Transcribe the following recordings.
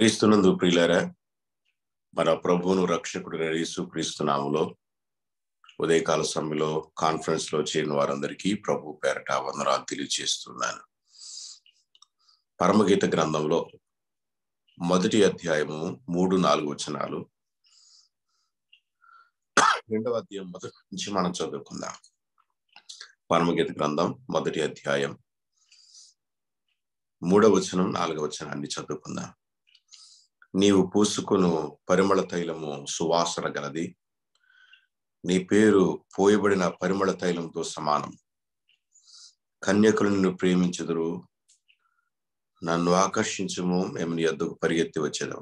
క్రీస్తునందు ప్రియులారా మన ప్రభువును రక్షకుడు యేసు క్రీస్తునాములో ఉదయకాల సమయంలో కాన్ఫరెన్స్ లో చేరిన వారందరికీ ప్రభు పేరట వందనాలు తెలియజేస్తున్నాను పరమగీత గ్రంథంలో మొదటి అధ్యాయము మూడు నాలుగు వచనాలు రెండవ అధ్యాయం మొదటి నుంచి మనం చదువుకుందాం పరమగీత గ్రంథం మొదటి అధ్యాయం మూడవ వచనం నాలుగవ వచనాన్ని చదువుకుందాం నీవు పూసుకును పరిమళ తైలము సువాసన గలది నీ పేరు పోయబడిన పరిమళ తైలంతో సమానం కన్యకులు నిన్ను ప్రేమించుదురు నన్ను ఆకర్షించము మేము నీ అద్దకు పరిగెత్తి వచ్చేదాం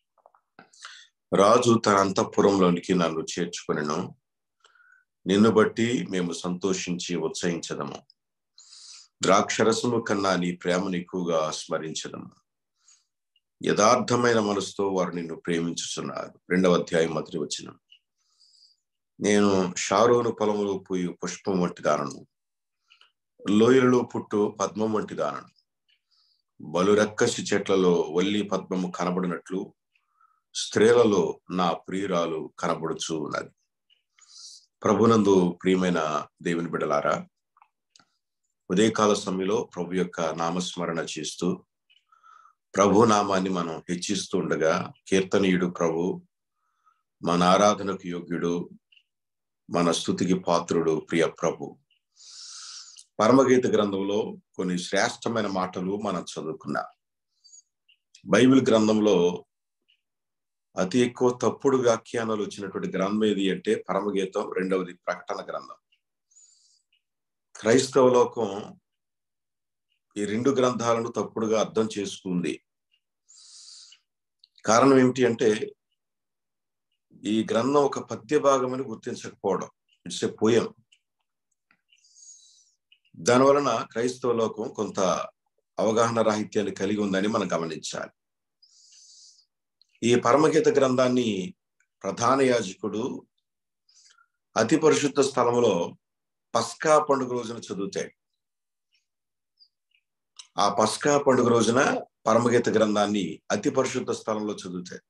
రాజు తన అంతఃపురంలోనికి నన్ను చేర్చుకునేను నిన్ను బట్టి మేము సంతోషించి ఉత్సహించదము ద్రాక్షరసము కన్నా నీ ప్రేమను ఎక్కువగా స్మరించదము యథార్థమైన మనసుతో వారు నిన్ను ప్రేమించుచున్నారు రెండవ అధ్యాయం మొదటి వచ్చిన నేను షారోను పొలములో పోయి పుష్పం వంటి దానను లోయలలో పుట్టు పద్మం వంటి దానను బలురెక్కసి చెట్లలో వల్లి పద్మము కనబడినట్లు స్త్రీలలో నా ప్రియురాలు కనబడుచు ఉన్నది ప్రభునందు ప్రియమైన దేవుని బిడలారా ఉదయకాల సమయంలో ప్రభు యొక్క నామస్మరణ చేస్తూ ప్రభు నామాన్ని మనం హెచ్చిస్తూ ఉండగా కీర్తనీయుడు ప్రభు మన ఆరాధనకు యోగ్యుడు మన స్థుతికి పాత్రుడు ప్రియ ప్రభు పరమగీత గ్రంథంలో కొన్ని శ్రేష్టమైన మాటలు మనం చదువుకున్నాం బైబిల్ గ్రంథంలో అతి ఎక్కువ తప్పుడు వ్యాఖ్యానాలు వచ్చినటువంటి గ్రంథం ఏది అంటే పరమగీతం రెండవది ప్రకటన గ్రంథం క్రైస్తవ లోకం ఈ రెండు గ్రంథాలను తప్పుడుగా అర్థం చేసుకుంది కారణం ఏమిటి అంటే ఈ గ్రంథం ఒక పద్య భాగమని గుర్తించకపోవడం ఇట్స్ ఎ పోయం దానివలన క్రైస్తవ లోకం కొంత అవగాహన రాహిత్యాన్ని కలిగి ఉందని మనం గమనించాలి ఈ పరమగీత గ్రంథాన్ని ప్రధాన యాజకుడు అతి పరిశుద్ధ స్థలంలో పస్కా పండుగ రోజున చదువుతాడు ఆ పస్కా పండుగ రోజున పరమగీత గ్రంథాన్ని అతి పరిశుద్ధ స్థలంలో చదువుతాడు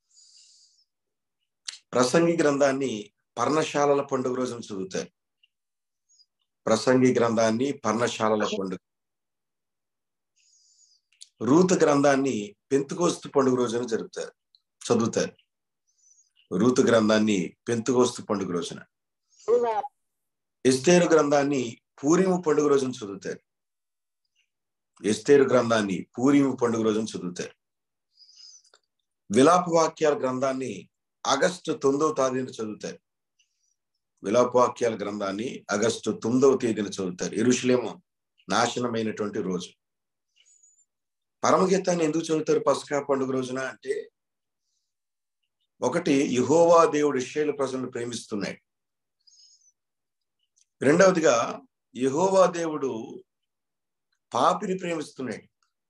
ప్రసంగి గ్రంథాన్ని పర్ణశాలల పండుగ రోజున చదువుతారు ప్రసంగి గ్రంథాన్ని పర్ణశాలల పండుగ రూతు గ్రంథాన్ని పెంతుకోస్తు పండుగ రోజున జరుపుతారు చదువుతారు రూతు గ్రంథాన్ని పెంతుకోస్తు పండుగ రోజున ఎస్తేరు గ్రంథాన్ని పూరిము పండుగ రోజున చదువుతారు ఎస్తేరు గ్రంథాన్ని పూరిము పండుగ రోజున చదువుతారు విలాప వాక్యాల గ్రంథాన్ని ఆగస్టు తొమ్మిదవ తేదీన చదువుతారు విలాపవాక్యాల గ్రంథాన్ని ఆగస్టు తొమ్మిదవ తేదీన చదువుతారు ఎరుషులేము నాశనమైనటువంటి రోజు పరమగీతాన్ని ఎందుకు చదువుతారు పసకా పండుగ రోజున అంటే ఒకటి యుహోవా దేవుడు ఇషేలు ప్రజలను ప్రేమిస్తున్నాడు రెండవదిగా యహోవా దేవుడు పాపిని ప్రేమిస్తున్నాడు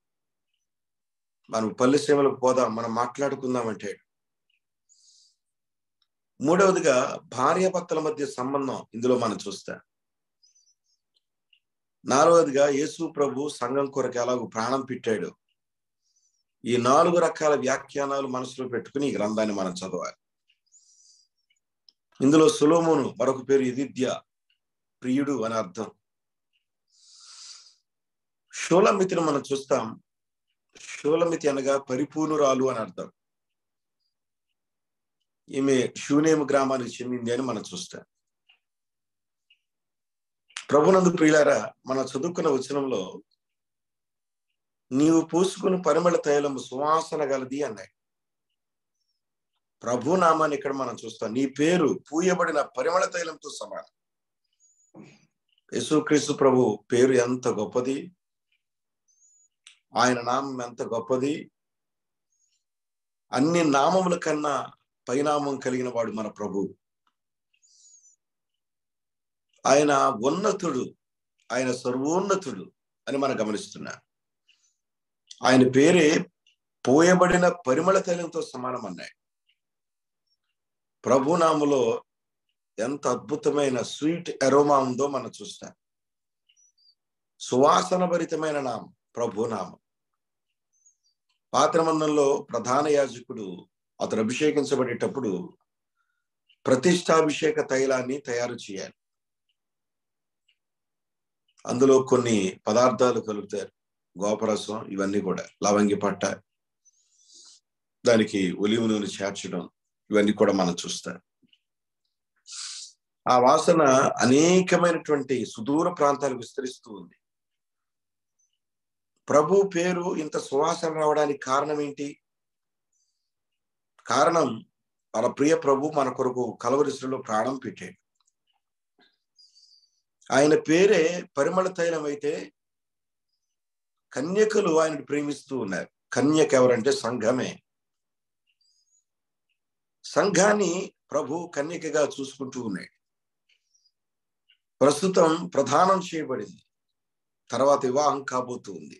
మనం పల్లె సేవలకు పోదాం మనం మాట్లాడుకుందాం అంటాడు మూడవదిగా భార్యాభర్తల మధ్య సంబంధం ఇందులో మనం చూస్తాం నాలుగవదిగా యేసు ప్రభు సంఘం కొరకు ఎలాగో ప్రాణం పెట్టాడు ఈ నాలుగు రకాల వ్యాఖ్యానాలు మనసులో పెట్టుకుని ఈ గ్రంథాన్ని మనం చదవాలి ఇందులో సులోమును మరొక పేరు ఇదిద్య ప్రియుడు అని అర్థం షోలమితిని మనం చూస్తాం షోలమితి అనగా పరిపూర్ణురాలు అని అర్థం ఈమె షూనేము గ్రామానికి చెందింది అని మనం చూస్తాం ప్రభునందు ప్రియులారా మన చదువుకున్న వచనంలో నీవు పూసుకుని పరిమళ తైలము సువాసన గలది అన్నాయి ప్రభు నామాన్ని ఇక్కడ మనం చూస్తాం నీ పేరు పూయబడిన పరిమళ తైలంతో సమానం యేసుక్రీస్తు ప్రభు పేరు ఎంత గొప్పది ఆయన నామం ఎంత గొప్పది అన్ని నామముల కన్నా పైనామం కలిగిన వాడు మన ప్రభు ఆయన ఉన్నతుడు ఆయన సర్వోన్నతుడు అని మనం గమనిస్తున్నాం ఆయన పేరే పోయబడిన పరిమళ తైలంతో సమానం అన్నాయి ప్రభునామలో ఎంత అద్భుతమైన స్వీట్ ఎరోమా ఉందో మనం చూస్తాం సువాసన భరితమైన నామం ప్రభునామం పాత మందంలో ప్రధాన యాజకుడు అతను అభిషేకించబడేటప్పుడు ప్రతిష్టాభిషేక తైలాన్ని తయారు చేయాలి అందులో కొన్ని పదార్థాలు కలుపుతారు గోపరసం ఇవన్నీ కూడా లవంగి పట్ట దానికి ఒలివు నూనె చేర్చడం ఇవన్నీ కూడా మనం చూస్తాం ఆ వాసన అనేకమైనటువంటి సుదూర ప్రాంతాలు విస్తరిస్తూ ఉంది ప్రభు పేరు ఇంత సువాసన రావడానికి కారణం ఏంటి కారణం మన ప్రియ ప్రభు మన కొరకు కలవరిశ్రలో ప్రాణం పెట్టాడు ఆయన పేరే పరిమళ తైలం అయితే కన్యకలు ఆయనను ప్రేమిస్తూ ఉన్నారు కన్యక ఎవరంటే సంఘమే సంఘాన్ని ప్రభు కన్యకగా చూసుకుంటూ ఉన్నాడు ప్రస్తుతం ప్రధానం చేయబడింది తర్వాత వివాహం కాబోతూ ఉంది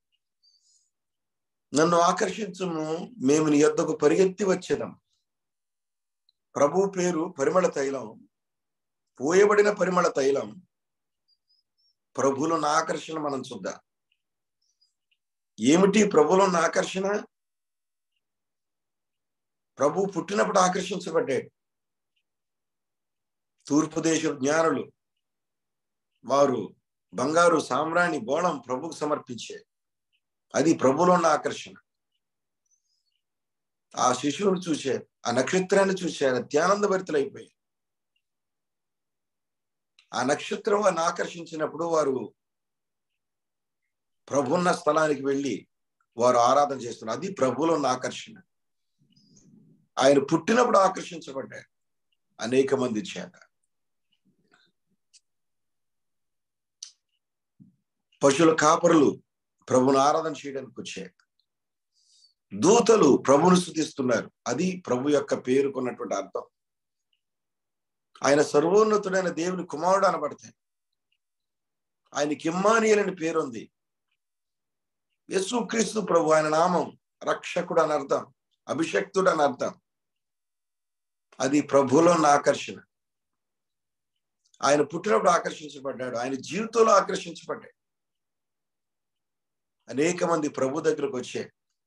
నన్ను ఆకర్షించము మేము నీ యొద్దకు పరిగెత్తి వచ్చేదాం ప్రభు పేరు పరిమళ తైలం పోయబడిన పరిమళ తైలం ప్రభులో ఉన్న ఆకర్షణ మనం చూద్దాం ఏమిటి ప్రభులో ఉన్న ఆకర్షణ ప్రభు పుట్టినప్పుడు ఆకర్షించబడ్డాడు తూర్పు దేశ జ్ఞానులు వారు బంగారు సామ్రాణి బోళం ప్రభుకు సమర్పించారు అది ప్రభులో ఉన్న ఆకర్షణ ఆ శిశువును చూశారు ఆ నక్షత్రాన్ని చూశారు ధ్యానందభరితులైపోయారు ఆ నక్షత్రం వారిని ఆకర్షించినప్పుడు వారు ప్రభున్న స్థలానికి వెళ్ళి వారు ఆరాధన చేస్తున్నారు అది ప్రభులో ఉన్న ఆకర్షణ ఆయన పుట్టినప్పుడు ఆకర్షించబడ్డారు అనేక మంది చేత పశువుల కాపరులు ప్రభుని ఆరాధన చేయడానికి వచ్చారు దూతలు ప్రభును స్థుతిస్తున్నారు అది ప్రభు యొక్క పేరుకున్నటువంటి అర్థం ఆయన సర్వోన్నతుడైన దేవుని కుమారుడు అనబడతాయి ఆయనకి ఇమ్మానియల్ పేరు ఉంది యేసు క్రీస్తు ప్రభు ఆయన నామం రక్షకుడు అని అర్థం అభిషక్తుడు అని అర్థం అది ప్రభులో ఉన్న ఆకర్షణ ఆయన పుట్టినప్పుడు ఆకర్షించబడ్డాడు ఆయన జీవితంలో ఆకర్షించబడ్డాడు అనేక మంది ప్రభు దగ్గరకు వచ్చే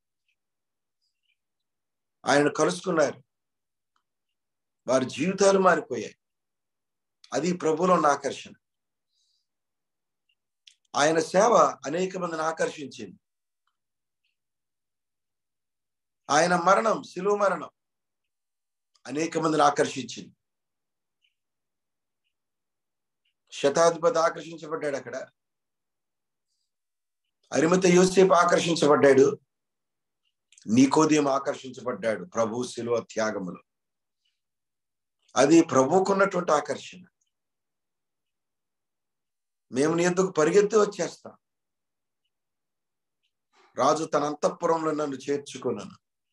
ఆయన కలుసుకున్నారు వారి జీవితాలు మారిపోయాయి అది ప్రభులో ఉన్న ఆకర్షణ ఆయన సేవ అనేక మందిని ఆకర్షించింది ఆయన మరణం శిలువ మరణం అనేక మందిని ఆకర్షించింది శతాధిపతి ఆకర్షించబడ్డాడు అక్కడ అరిమత యోసేపు ఆకర్షించబడ్డాడు నీకోదయం ఆకర్షించబడ్డాడు ప్రభు శిలువ త్యాగములు అది ప్రభుకున్నటువంటి ఆకర్షణ మేము నీ ఎందుకు పరిగెత్తి వచ్చేస్తాం రాజు తన అంతఃపురంలో నన్ను చేర్చుకున్నాను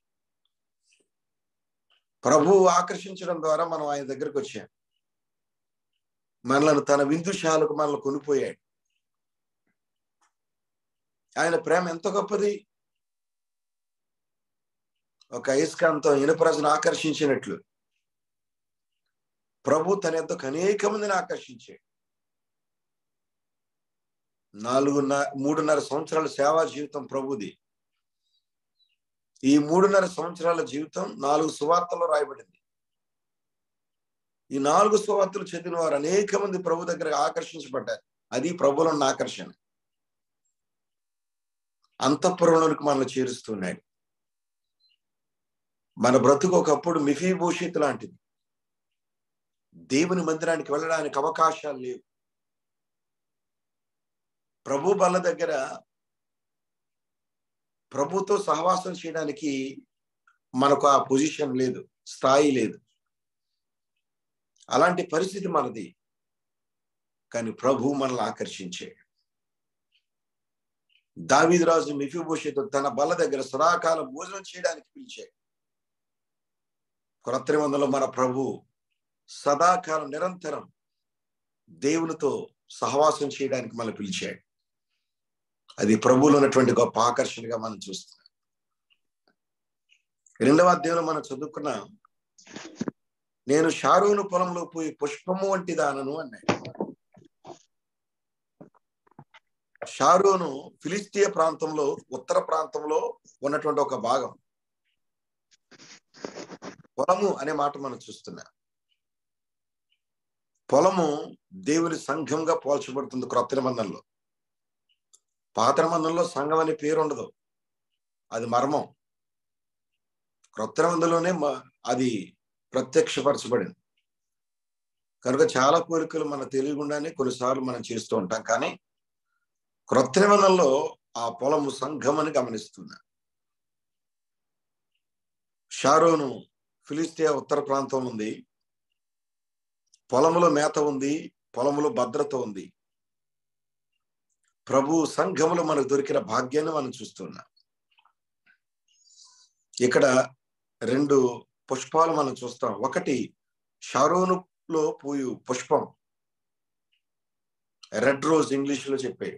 ప్రభువు ఆకర్షించడం ద్వారా మనం ఆయన దగ్గరకు వచ్చాం మనలను తన విందుశాలకు మనల్ని కొనిపోయాడు ఆయన ప్రేమ ఎంత గొప్పది ఒక అయస్కాంతం ఇనుపరజను ఆకర్షించినట్లు ప్రభు తన ఎంతో అనేక మందిని ఆకర్షించాడు నాలుగున్నర మూడున్నర సంవత్సరాల సేవా జీవితం ప్రభుది ఈ మూడున్నర సంవత్సరాల జీవితం నాలుగు సువార్తలో రాయబడింది ఈ నాలుగు సువార్తలు చదివిన వారు అనేక మంది ప్రభు దగ్గర ఆకర్షించబడ్డారు అది ప్రభులో ఉన్న ఆకర్షణ అంతఃపురంలోనికి మనల్ని చేరుస్తున్నాడు మన బ్రతుకు ఒకప్పుడు మిఫీ భూషిత్ లాంటిది దేవుని మందిరానికి వెళ్ళడానికి అవకాశాలు లేవు ప్రభు బల్ల దగ్గర ప్రభుతో సహవాసం చేయడానికి మనకు ఆ పొజిషన్ లేదు స్థాయి లేదు అలాంటి పరిస్థితి మనది కానీ ప్రభు మనల్ని ఆకర్షించాడు దావిదరాజు మిఫిభూషిత్ తన బల్ల దగ్గర సదాకాలం భోజనం చేయడానికి పిలిచాడు క్రొత్త వందలో మన ప్రభు సదాకాలం నిరంతరం దేవునితో సహవాసం చేయడానికి మనం పిలిచాడు అది ప్రభువులో ఉన్నటువంటి గొప్ప ఆకర్షణగా మనం చూస్తున్నాం రెండవ అధ్యాయంలో మనం చదువుకున్నాం నేను షారూను పొలంలో పోయి పుష్పము వంటి దానను అన్నాడు షారోను ఫిలిస్తీయ ప్రాంతంలో ఉత్తర ప్రాంతంలో ఉన్నటువంటి ఒక భాగం పొలము అనే మాట మనం చూస్తున్నాం పొలము దేవుని సంఘంగా పోల్చబడుతుంది క్రొత్త నిబంధనలో పాత నిబంధనలో సంఘం అనే పేరు ఉండదు అది మర్మం క్రొత్త నిబంధనలోనే అది ప్రత్యక్షపరచబడింది కనుక చాలా కోరికలు మన తెలియకుండానే కొన్నిసార్లు మనం చేస్తూ ఉంటాం కానీ క్రొత్త నిబంధనలో ఆ పొలము సంఘం అని గమనిస్తున్నా షారోను ఫిలిస్తీయ ఉత్తర ప్రాంతం ఉంది పొలములో మేత ఉంది పొలములో భద్రత ఉంది ప్రభు సంఘములో మనకు దొరికిన భాగ్యాన్ని మనం చూస్తున్నాం ఇక్కడ రెండు పుష్పాలు మనం చూస్తాం ఒకటి షారోనులో పూయు పుష్పం రెడ్ రోజ్ ఇంగ్లీష్ లో చెప్పే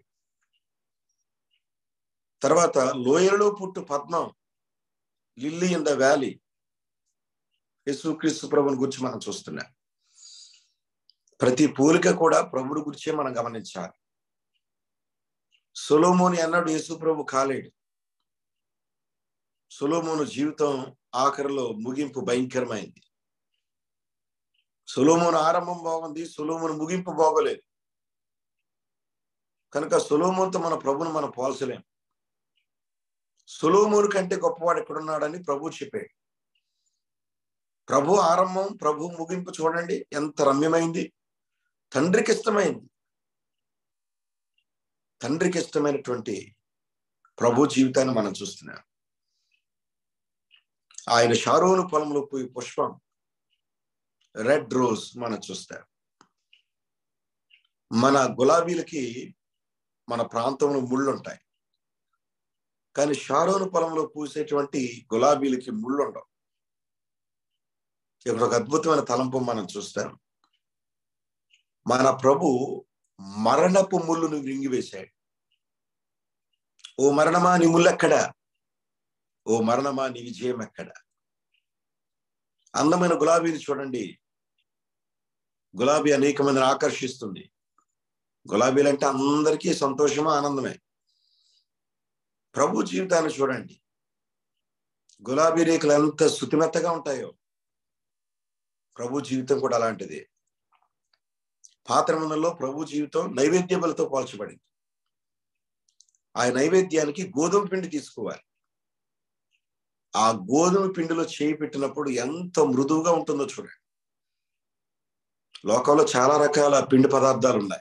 తర్వాత లోయలో పుట్టు పద్మం లిల్లీ ఇన్ ద వ్యాలీ యేసుక్రీస్తు ప్రభుని గురించి మనం చూస్తున్నాం ప్రతి పూలిక కూడా ప్రభుడు గురించే మనం గమనించాలి సొలోమోని అన్నాడు యేసు ప్రభు కాలేడు సొలోమోను జీవితం ఆఖరిలో ముగింపు భయంకరమైంది సొలోమోను ఆరంభం బాగుంది సొలోమోను ముగింపు బాగోలేదు కనుక సొలోమోన్తో మన ప్రభుని మనం పోల్చలేం సొలోమోను కంటే గొప్పవాడు ఎక్కడున్నాడని ప్రభు చెప్పాడు ప్రభు ఆరంభం ప్రభు ముగింపు చూడండి ఎంత రమ్యమైంది తండ్రికి ఇష్టమైంది తండ్రికి ఇష్టమైనటువంటి ప్రభు జీవితాన్ని మనం చూస్తున్నాం ఆయన షారోను పొలంలో పోయి పుష్పం రెడ్ రోజ్ మనం చూస్తాం మన గులాబీలకి మన ప్రాంతంలో ముళ్ళు ఉంటాయి కానీ షారోను పొలంలో పూసేటువంటి గులాబీలకి ముళ్ళు ఉండవు ఇక్కడ ఒక అద్భుతమైన తలంపు మనం చూస్తాం మన ప్రభు మరణపు ముళ్ళును వింగివేశాడు ఓ మరణమా నీ ముళ్ళెక్కడ ఓ మరణమా నీ విజయం ఎక్కడ అందమైన గులాబీని చూడండి గులాబీ అనేక మందిని ఆకర్షిస్తుంది గులాబీలు అంటే అందరికీ సంతోషమా ఆనందమే ప్రభు జీవితాన్ని చూడండి గులాబీ రేకులు ఎంత శుతిమెత్తగా ఉంటాయో ప్రభు జీవితం కూడా అలాంటిది పాత్రమందంలో ప్రభు జీవితం నైవేద్య బలతో పోల్చబడింది ఆ నైవేద్యానికి గోధుమ పిండి తీసుకోవాలి ఆ గోధుమ పిండిలో చేయి పెట్టినప్పుడు ఎంత మృదువుగా ఉంటుందో చూడండి లోకంలో చాలా రకాల పిండి పదార్థాలు ఉన్నాయి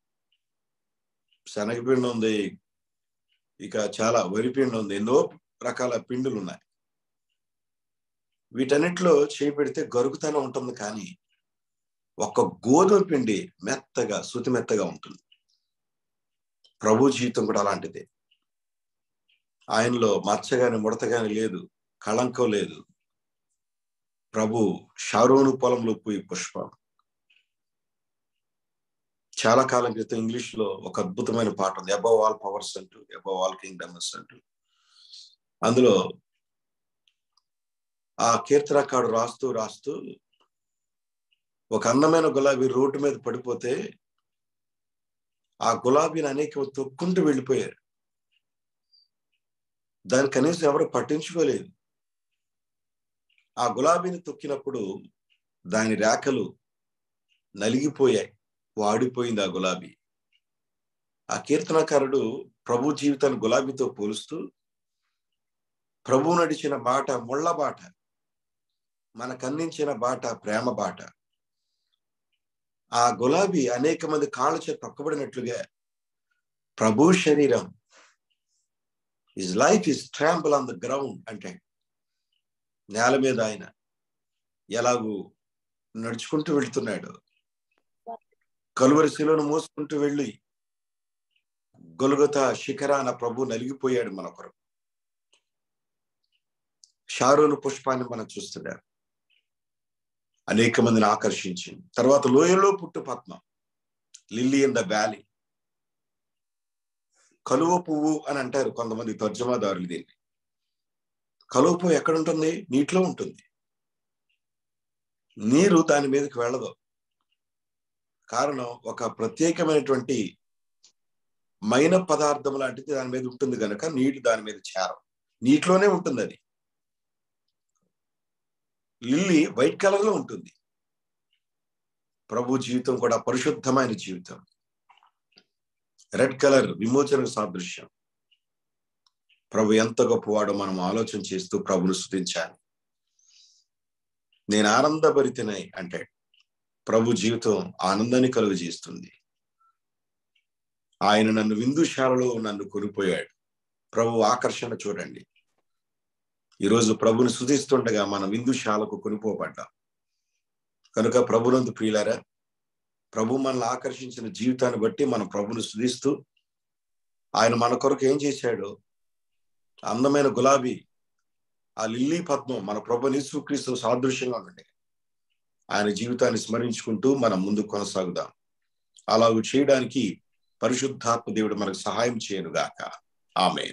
శనగపిండి ఉంది ఇక చాలా వరిపిండి ఉంది ఎన్నో రకాల పిండులు ఉన్నాయి వీటన్నిటిలో చేయి పెడితే గరుకుతనం ఉంటుంది కానీ ఒక గోధుమ పిండి మెత్తగా శృతి మెత్తగా ఉంటుంది ప్రభు జీవితం కూడా అలాంటిదే ఆయనలో మచ్చగాని ముడతగాని లేదు కళంకం లేదు ప్రభు షారోను పొలంలో పోయి పుష్పం చాలా కాలం క్రితం ఇంగ్లీష్ లో ఒక అద్భుతమైన పాట ఉంది అబౌవ్ ఆల్ పవర్స్ అంటూ అబౌవ్ ఆల్ కింగ్డమ్స్ అంటూ అందులో ఆ కీర్తనకాడు రాస్తూ రాస్తూ ఒక అందమైన గులాబీ రోడ్డు మీద పడిపోతే ఆ గులాబీని అనేక తొక్కుంటూ వెళ్ళిపోయారు దాని కనీసం ఎవరు పట్టించుకోలేదు ఆ గులాబీని తొక్కినప్పుడు దాని రేఖలు నలిగిపోయాయి వాడిపోయింది ఆ గులాబీ ఆ కీర్తనకారుడు ప్రభు జీవితాన్ని గులాబీతో పోలుస్తూ ప్రభు నడిచిన బాట ముళ్ళ బాట మనకు అందించిన బాట ప్రేమ బాట ఆ గులాబీ అనేక మంది కాళ్ళ చేత తొక్కబడినట్లుగా ప్రభు శరీరం his life is trample on the ground అంటే నేల మీద ఆయన ఎలాగూ నడుచుకుంటూ వెళ్తున్నాడు కలువరి శిలను మోసుకుంటూ వెళ్ళి గొలుగత శిఖరాన ప్రభు నలిగిపోయాడు మన కొరకు షారోను పుష్పాన్ని మనం చూస్తున్నాం అనేక మందిని ఆకర్షించింది తర్వాత లోయలో పుట్టు పద్మం లిల్లీ ఇన్ ద వ్యాలీ కలువ పువ్వు అని అంటారు కొంతమంది తర్జమాదారులు దీన్ని కలువ పువ్వు ఎక్కడుంటుంది నీటిలో ఉంటుంది నీరు దాని మీదకి వెళ్ళదు కారణం ఒక ప్రత్యేకమైనటువంటి మైన పదార్థం లాంటిది దాని మీద ఉంటుంది కనుక నీటి దాని మీద చేరం నీటిలోనే ఉంటుంది అది లిల్లీ వైట్ కలర్ లో ఉంటుంది ప్రభు జీవితం కూడా పరిశుద్ధమైన జీవితం రెడ్ కలర్ విమోచన సాదృశ్యం ప్రభు ఎంత గొప్పవాడో మనం ఆలోచన చేస్తూ ప్రభును స్థుతించాలి నేను ఆనందభరితనై అంటే ప్రభు జీవితం ఆనందాన్ని కలుగు చేస్తుంది ఆయన నన్ను విందుశాలలో నన్ను కొనిపోయాడు ప్రభు ఆకర్షణ చూడండి ఈరోజు ప్రభుని స్థుతిస్తుండగా మన విందుశాలకు కొనిపోబడ్డాం కనుక ప్రభునందు ప్రియులారా ప్రభు మనల్ని ఆకర్షించిన జీవితాన్ని బట్టి మనం ప్రభుని స్థుతిస్తూ ఆయన మన కొరకు ఏం చేశాడు అందమైన గులాబీ ఆ లిల్లీ పద్మం మన ప్రభు నిశ్వక్రీస్తు సాదృశ్యంగా ఉండండి ఆయన జీవితాన్ని స్మరించుకుంటూ మనం ముందు కొనసాగుదాం అలా చేయడానికి పరిశుద్ధాత్మ దేవుడు మనకు సహాయం చేయను గాక ఆమె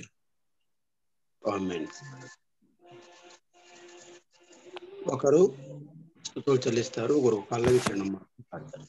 ఒకరు స్థుతులు చెల్లిస్తారు ఒకరు పల్లవి చరణం పాడతారు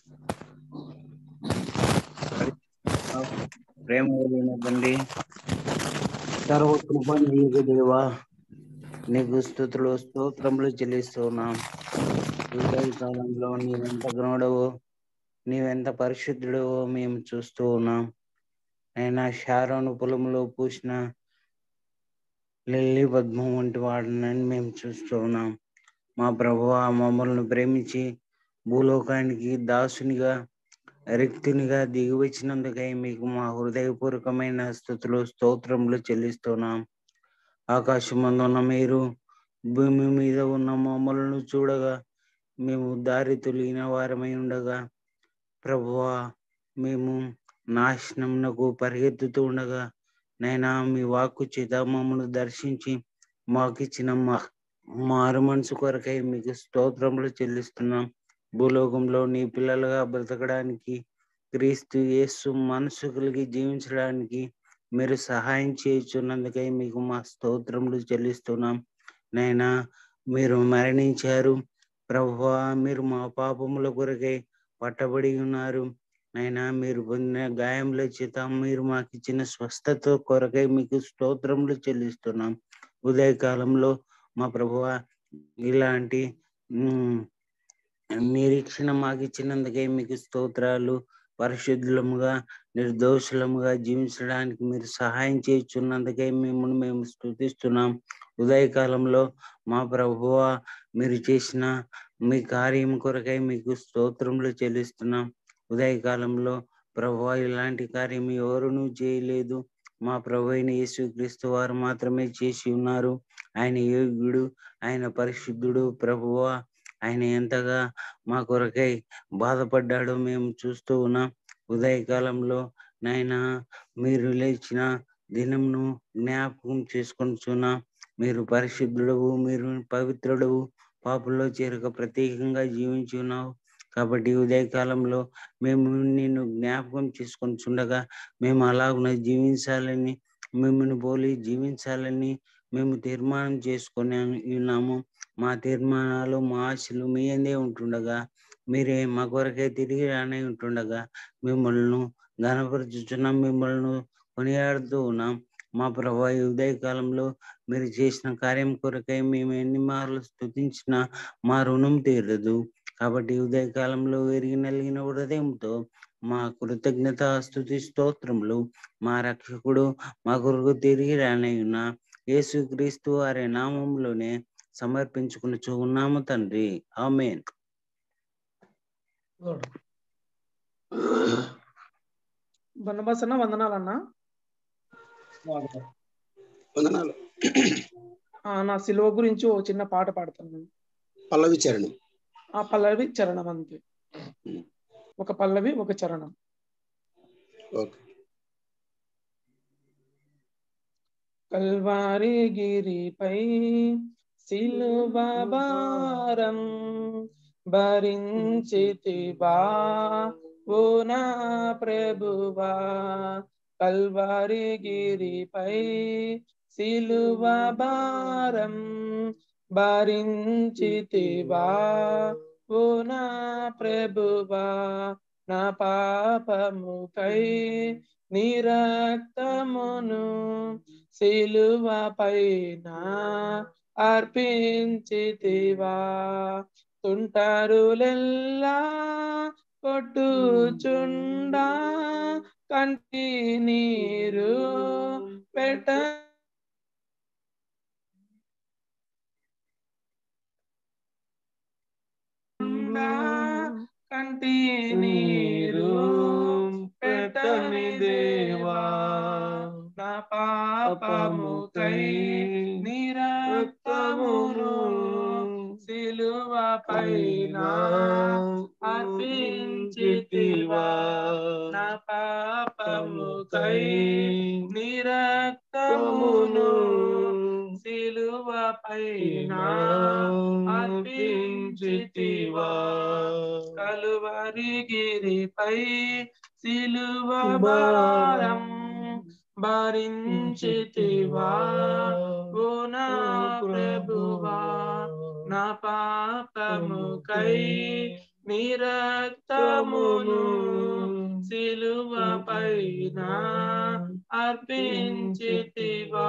ప్రేమ కలిగినటువంటి సర్వకృప నీకు దేవా నీకు స్థుతులు స్తోత్రములు చెల్లిస్తున్నాం ఉదయ కాలంలో నీవెంత గనుడవో నీవెంత పరిశుద్ధుడవో మేము చూస్తూ ఉన్నాం అయినా శారోను పొలంలో పూసిన లిల్లీ పద్మం వంటి వాడినని మేము చూస్తూ ఉన్నాం మా ప్రభు మమ్మల్ని ప్రేమించి భూలోకానికి దాసునిగా రిక్తునిగా దిగి వచ్చినందుకై మీకు మా హృదయపూర్వకమైన స్థుతులు స్తోత్రములు చెల్లిస్తున్నాం ఆకాశమందున్న మీరు భూమి మీద ఉన్న మమ్మలను చూడగా మేము దారి తొలిగిన వారమై ఉండగా ప్రభువా మేము నాశనమునకు పరిగెత్తుతూ ఉండగా నైనా మీ వాక్కు చేత మమ్మల్ని దర్శించి మాకిచ్చిన మా మారు మనసు కొరకై మీకు స్తోత్రములు చెల్లిస్తున్నాం భూలోకంలో నీ పిల్లలుగా బ్రతకడానికి క్రీస్తు యేసు మనసు కలిగి జీవించడానికి మీరు సహాయం చేయుచున్నందుకై మీకు మా స్తోత్రములు చెల్లిస్తున్నాం నైనా మీరు మరణించారు ప్రభువా మీరు మా పాపముల కొరకై పట్టబడి ఉన్నారు అయినా మీరు పొందిన గాయముల చేత మీరు మాకు ఇచ్చిన స్వస్థత కొరకై మీకు స్తోత్రములు చెల్లిస్తున్నాం ఉదయకాలంలో మా ప్రభువ ఇలాంటి నిరీక్షణ మాకు ఇచ్చినందుకై మీకు స్తోత్రాలు పరిశుద్ధులముగా నిర్దోషులముగా జీవించడానికి మీరు సహాయం చేయుచున్నందుకై మిమ్మల్ని మేము స్థుతిస్తున్నాం ఉదయకాలంలో మా ప్రభువ మీరు చేసిన మీ కార్యం కొరకై మీకు స్తోత్రములు చెల్లిస్తున్నాం ఉదయకాలంలో ప్రభు ఇలాంటి కార్యం ఎవరునూ చేయలేదు మా ప్రభు అయిన యేసుక్రీస్తు వారు మాత్రమే చేసి ఉన్నారు ఆయన యోగ్యుడు ఆయన పరిశుద్ధుడు ప్రభువ ఆయన ఎంతగా మా కొరకై బాధపడ్డాడో మేము చూస్తూ ఉన్నాం ఉదయకాలంలో నాయన మీరు లేచిన దినంను జ్ఞాపకం చేసుకొనిచున్నాం మీరు పరిశుద్ధుడవు మీరు పవిత్రుడవు పాపుల్లో చేరక ప్రత్యేకంగా జీవించి ఉన్నావు కాబట్టి ఉదయకాలంలో మేము నిన్ను జ్ఞాపకం చేసుకొని చుండగా మేము అలాగున జీవించాలని మిమ్మల్ని పోలి జీవించాలని మేము తీర్మానం చేసుకొని ఉన్నాము మా తీర్మానాలు మా ఆశలు మీ అందే ఉంటుండగా మీరే మా కొరకే తిరిగి రానే ఉంటుండగా మిమ్మల్ని ఘనపరుచుచున్నాం మిమ్మల్ని కొనియాడుతూ ఉన్నాం మా ప్రభా ఈ ఉదయకాలంలో మీరు చేసిన కార్యం కొరకై మేము ఎన్ని మార్లు స్థుతించినా మా రుణం తీరదు కాబట్టి ఉదయకాలంలో ఎరిగి నలిగిన హృదయంతో మా కృతజ్ఞత స్థుతి స్తోత్రములు మా రక్షకుడు మా కొరకు తిరిగి రానయ్యున్న యేసు క్రీస్తు వారి నామంలోనే సమర్పించుకుని ఉన్నాము తండ్రి ఆమెన్ బన్నబాస్ అన్న వందనాలన్నా వందనాలు ఆ, నా సిలువ గురించి ఓ చిన్న పాట పాడతాను పల్లవి చరణం ఆ పల్లవి చరణం అంతే ఒక పల్లవి ఒక చరణం ఓకే కల్వారి గిరిపై సిలువ భారం భరించితివా ఓ నా ప్రభువా కల్వారి గిరిపై సిలువ భారం భరించితివా ఓ నా ప్రభువా నా పాపముకై నీ రక్తమును శిలువ పైన అర్పించితివా తుంటరులెల్లా కొట్టుచుండా కంటి నీరు పెట్ట కంటి నీరు పెట్టని దేవా నా పాపముకై నీ రక్తమును సిలువ పైన అర్పించితివా నా పాపముకై నీ రక్తమును సిలువ పైన అర్పించితివా కలువరి గిరిపై సిలువ భారం భరించితివా ఓ నా ప్రభువా నా పాపముకై నీ రక్తమును సిలువ పైన అర్పించితివా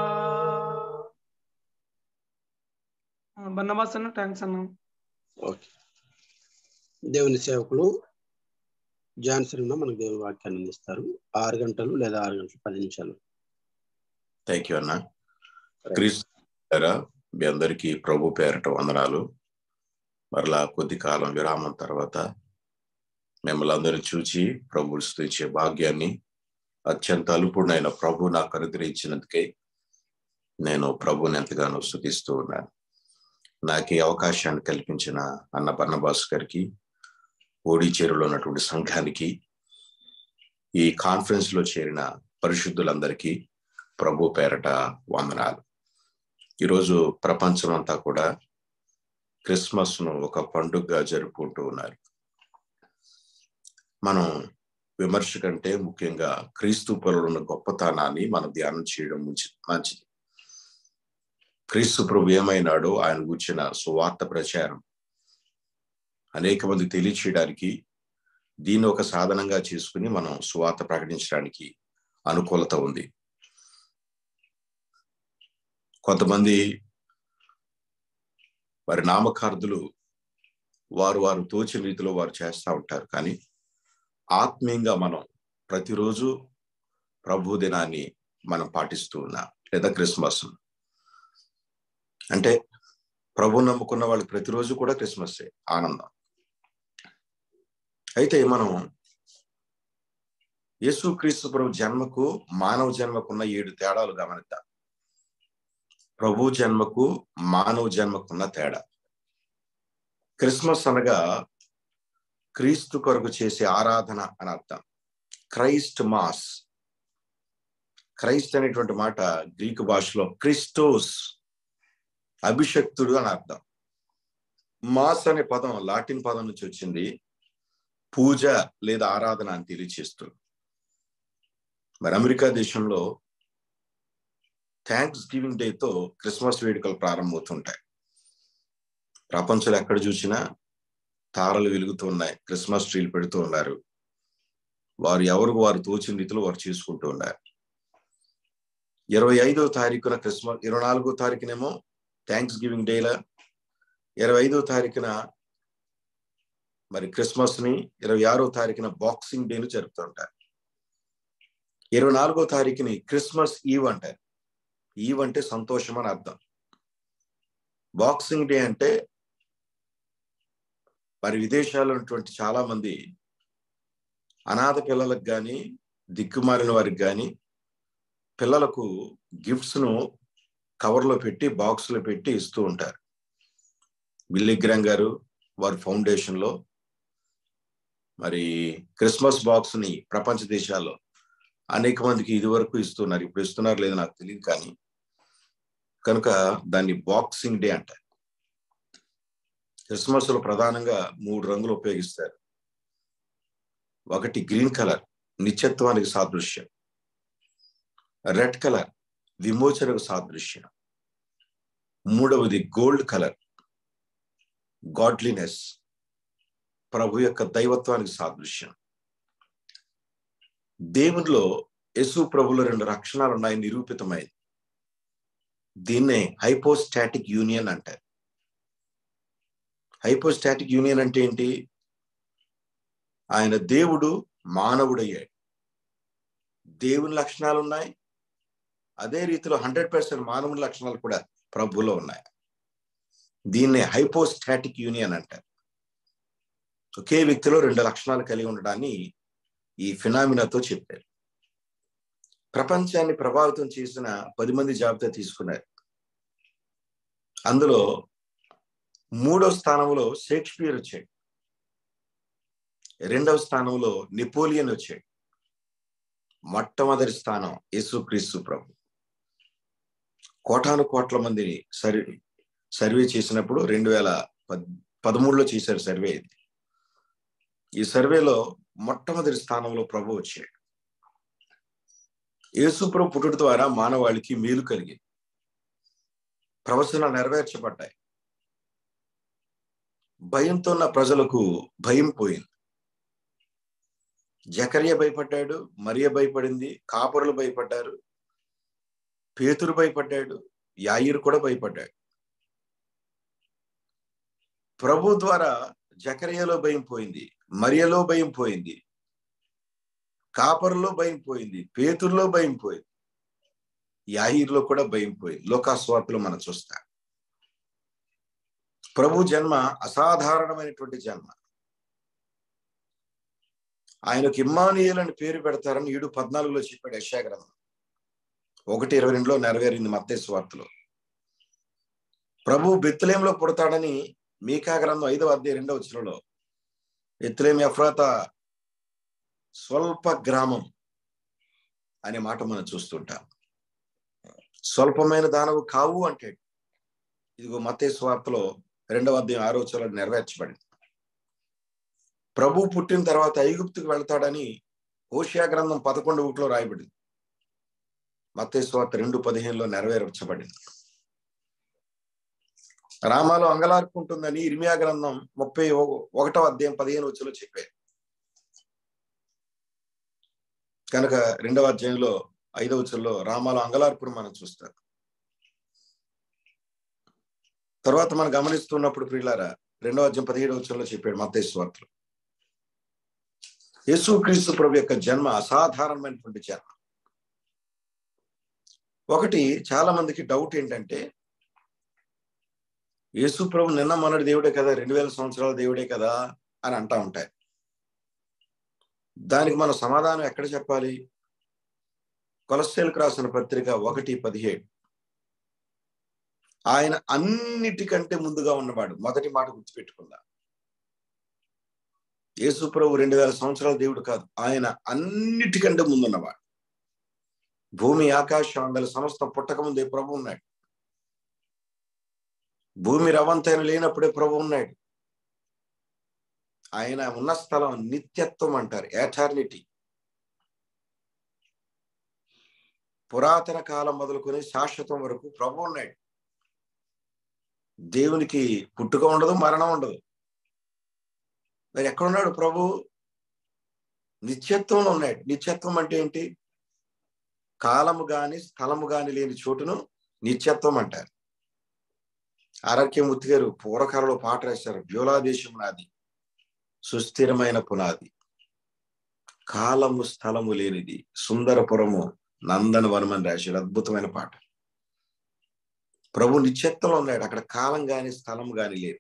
బన్నవాస్ అన్న థ్యాంక్స్ అన్న ఓకే దేవుని సేవకులు జాన్సన్ అన్న మనకు దేవుని వాక్యాన్ని అందిస్తారు ఆరు గంటలు లేదా ఆరు గంటలు పది నిమిషాలు థ్యాంక్ యూ అన్న క్రీస్తు పేర మీ అందరికీ ప్రభు పేరట వందనాలు మరలా కొద్ది కాలం విరామం తర్వాత మిమ్మల్ని అందరూ చూచి ప్రభు స్థుతించే భాగ్యాన్ని అత్యంత అలుపుడైన ప్రభు నాకు అనుగ్రహించినందుకే నేను ప్రభుని ఎంతగానో స్థుతిస్తూ ఉన్నాను నాకు ఈ అవకాశాన్ని కల్పించిన అన్న బన్నబాస్ గారికి ఓడి చెరువులో ఉన్నటువంటి సంఘానికి ఈ కాన్ఫరెన్స్ లో చేరిన పరిశుద్ధులందరికీ ప్రభు పేరట వందనాలు ఈరోజు ప్రపంచం అంతా కూడా క్రిస్మస్ ను ఒక పండుగగా జరుపుకుంటూ ఉన్నారు మనం విమర్శ కంటే ముఖ్యంగా క్రీస్తు పరులు ఉన్న గొప్పతనాన్ని మనం ధ్యానం చేయడం మంచి- మంచిది క్రీస్తు ప్రభు ఏమైనాడో ఆయన కూర్చిన సువార్త ప్రచారం అనేక మంది తెలియచేయడానికి దీన్ని ఒక సాధనంగా చేసుకుని మనం సువార్త ప్రకటించడానికి అనుకూలత ఉంది కొంతమంది వారి నామకార్థులు వారు వారు తోచిన రీతిలో వారు చేస్తూ ఉంటారు కానీ ఆత్మీయంగా మనం ప్రతిరోజు ప్రభు దినాన్ని మనం పాటిస్తూ ఉన్నాం లేదా క్రిస్మస్ అంటే ప్రభు నమ్ముకున్న వాళ్ళు ప్రతిరోజు కూడా క్రిస్మస్ ఆనందం అయితే మనం యేసు క్రీస్తు ప్రభు జన్మకు మానవ జన్మకున్న ఏడు తేడాలు గమనిద్దాం ప్రభు జన్మకు మానవ జన్మకున్న తేడా క్రిస్మస్ అనగా క్రీస్తు కొరకు చేసే ఆరాధన అని అర్థం క్రైస్ట్ మాస్ క్రైస్ట్ అనేటువంటి మాట గ్రీకు భాషలో క్రిస్టోస్ అభిషక్తుడు అని అర్థం మాస్ అనే పదం లాటిన్ పదం నుంచి వచ్చింది పూజ లేదా ఆరాధన అని తెలియచేస్తుంది మరి అమెరికా దేశంలో థ్యాంక్స్ గివింగ్ డేతో క్రిస్మస్ వేడుకలు ప్రారంభమవుతుంటాయి ప్రపంచంలో ఎక్కడ చూసినా తారలు వెలుగుతూ ఉన్నాయి క్రిస్మస్ ట్రీలు పెడుతూ ఉన్నారు వారు ఎవరికి వారు తోచిన రీతిలో వారు చేసుకుంటూ ఉన్నారు ఇరవై ఐదో తారీఖున క్రిస్మస్ ఇరవై నాలుగో తారీఖునేమో థ్యాంక్స్ గివింగ్ డేలా ఇరవై ఐదో తారీఖున మరి క్రిస్మస్ ని ఇరవై ఆరో తారీఖున బాక్సింగ్ డేను జరుపుతుంటారు ఇరవై నాలుగో తారీఖుని క్రిస్మస్ ఈవ్ అంటారు ఈవ్ అంటే సంతోషం అని అర్థం బాక్సింగ్ డే అంటే మరి విదేశాల్లో ఉన్నటువంటి చాలా మంది అనాథ పిల్లలకు కానీ దిక్కుమాలిన వారికి కానీ పిల్లలకు గిఫ్ట్స్ ను కవర్లో పెట్టి బాక్స్లో పెట్టి ఇస్తూ ఉంటారు విల్లిగ్రామ్ గారు వారి ఫౌండేషన్ లో మరి క్రిస్మస్ బాక్స్ ని ప్రపంచ దేశాల్లో అనేక మందికి ఇది వరకు ఇస్తున్నారు ఇప్పుడు ఇస్తున్నారు లేదో నాకు తెలియదు కానీ కనుక దాన్ని బాక్సింగ్ డే అంటారు క్రిస్మస్ లో ప్రధానంగా మూడు రంగులు ఉపయోగిస్తారు ఒకటి గ్రీన్ కలర్ నిత్యత్వానికి సాదృశ్యం రెడ్ కలర్ విమోచనకు సాదృశ్యం మూడవది గోల్డ్ కలర్ గాడ్లీనెస్ ప్రభు యొక్క దైవత్వానికి సాదృశ్యం దేవునిలో యేసు ప్రభులో రెండు లక్షణాలు ఉన్నాయి నిరూపితమైంది దీన్నే హైపోస్టాటిక్ యూనియన్ అంటారు హైపోస్టాటిక్ యూనియన్ అంటే ఏంటి ఆయన దేవుడు మానవుడయ్యాడు దేవుని లక్షణాలు ఉన్నాయి అదే రీతిలో హండ్రెడ్ పర్సెంట్ మానవుని లక్షణాలు కూడా ప్రభులో ఉన్నాయి దీన్నే హైపోస్టాటిక్ యూనియన్ అంటారు ఒకే వ్యక్తిలో రెండు లక్షణాలు కలిగి ఉండడాన్ని ఈ ఫినామినాతో చెప్పారు ప్రపంచాన్ని ప్రభావితం చేసిన పది మంది జాబితా తీసుకున్నారు అందులో మూడో స్థానంలో షేక్స్పియర్ వచ్చాడు రెండవ స్థానంలో నెపోలియన్ వచ్చాడు మొట్టమొదటి స్థానం యేసుక్రీస్తు ప్రభు కోటాను కోట్ల మందిని సర్వే సర్వే చేసినప్పుడు రెండు వేల పద్ పదమూడులో చేశారు సర్వే ఇది ఈ సర్వేలో మొట్టమొదటి స్థానంలో ప్రభు వచ్చాడు యేసుప్రభు పుట్టుడు ద్వారా మానవాళికి మేలు కలిగింది ప్రవచనాలు నెరవేర్చబడ్డాయి భయంతో ఉన్న ప్రజలకు భయం పోయింది జకర్య భయపడ్డాడు మరియ భయపడింది కాపురులు భయపడ్డారు పేతురు భయపడ్డాడు యాయిరు కూడా భయపడ్డాడు ప్రభు ద్వారా జకరియలో భయం పోయింది మరియలో భయం పోయింది కాపరులో భయం పోయింది పేతుర్లో భయం పోయింది యాయిర్లో కూడా భయం పోయింది లోకాస్వార్తలో మనం చూస్తాం ప్రభు జన్మ అసాధారణమైనటువంటి జన్మ ఆయనకు ఇమ్మానియల్ అని పేరు పెడతారని ఏడు పద్నాలుగులో చెప్పాడు యశాగ్రంథం ఒకటి ఇరవై రెండులో నెరవేరింది మత్తేసు వార్తలో ప్రభు బెత్తులేంలో పుడతాడని మీకా గ్రంథం ఐదవ అధ్యాయ రెండవ వచ్చినలో ఎత్తులేం ఎఫ్రాత స్వల్ప గ్రామం అనే మాట మనం చూస్తుంటాం స్వల్పమైన దానవు కావు అంటాడు ఇదిగో మతే స్వార్తలో రెండవ అధ్యాయం ఆరోచనలో నెరవేర్చబడింది ప్రభు పుట్టిన తర్వాత ఐగుప్తుకు వెళ్తాడని ఓషియా గ్రంథం పదకొండు ఒకటిలో రాయబడింది మతే స్వార్త రెండు పదిహేనులో నెరవేర్చబడింది రామాలో అంగలార్పుంటుందని ఇర్మియా గ్రంథం ముప్పై ఒకటో అధ్యాయం పదిహేను వచ్చులో చెప్పారు కనుక రెండవ అధ్యాయంలో ఐదవ వచ్చుల్లో రామాలో అంగలార్పును మనం చూస్తాం తర్వాత మనం గమనిస్తున్నప్పుడు ప్రియులారా రెండవ అధ్యాయం పదిహేడవ వచ్చంలో చెప్పాడు మతేశ్వార్తలు యేసు క్రీస్తు ప్రభు యొక్క జన్మ అసాధారణమైనటువంటి జన్మ ఒకటి చాలా మందికి డౌట్ ఏంటంటే యేసు ప్రభు నిన్న మొన్నటి దేవుడే కదా రెండు వేల సంవత్సరాల దేవుడే కదా అని అంటా ఉంటాయి దానికి మన సమాధానం ఎక్కడ చెప్పాలి కొలస్టేల్కి రాసిన పత్రిక ఒకటి పదిహేడు ఆయన అన్నిటికంటే ముందుగా ఉన్నవాడు మొదటి మాట గుర్తుపెట్టుకుందా యేసు ప్రభు రెండు వేల సంవత్సరాల దేవుడు కాదు ఆయన అన్నిటికంటే ముందున్నవాడు భూమి ఆకాశం సమస్తం పుట్టక ముందే ప్రభు ఉన్నాడు భూమి రవంతైన లేనప్పుడే ప్రభు ఉన్నాడు ఆయన ఉన్న స్థలం నిత్యత్వం అంటారు ఎటర్నిటీ పురాతన కాలం మొదలుకొని శాశ్వతం వరకు ప్రభు ఉన్నాడు దేవునికి పుట్టుక ఉండదు మరణం ఉండదు మరి ఎక్కడున్నాడు ప్రభు నిత్యత్వంలో ఉన్నాడు నిత్యత్వం అంటే ఏంటి కాలము గాని స్థలము గాని లేని చోటును నిత్యత్వం అంటారు ఆరోగ్యమూర్తి గారు పూర్వకాలంలో పాట రాశారు బ్యూలాదేశం నాది సుస్థిరమైన పునాది కాలము స్థలము లేనిది సుందరపురము నందన వనమని రాశాడు అద్భుతమైన పాట ప్రభు నిత్యత్వంలో ఉన్నాడు అక్కడ కాలం గాని స్థలం గాని లేదు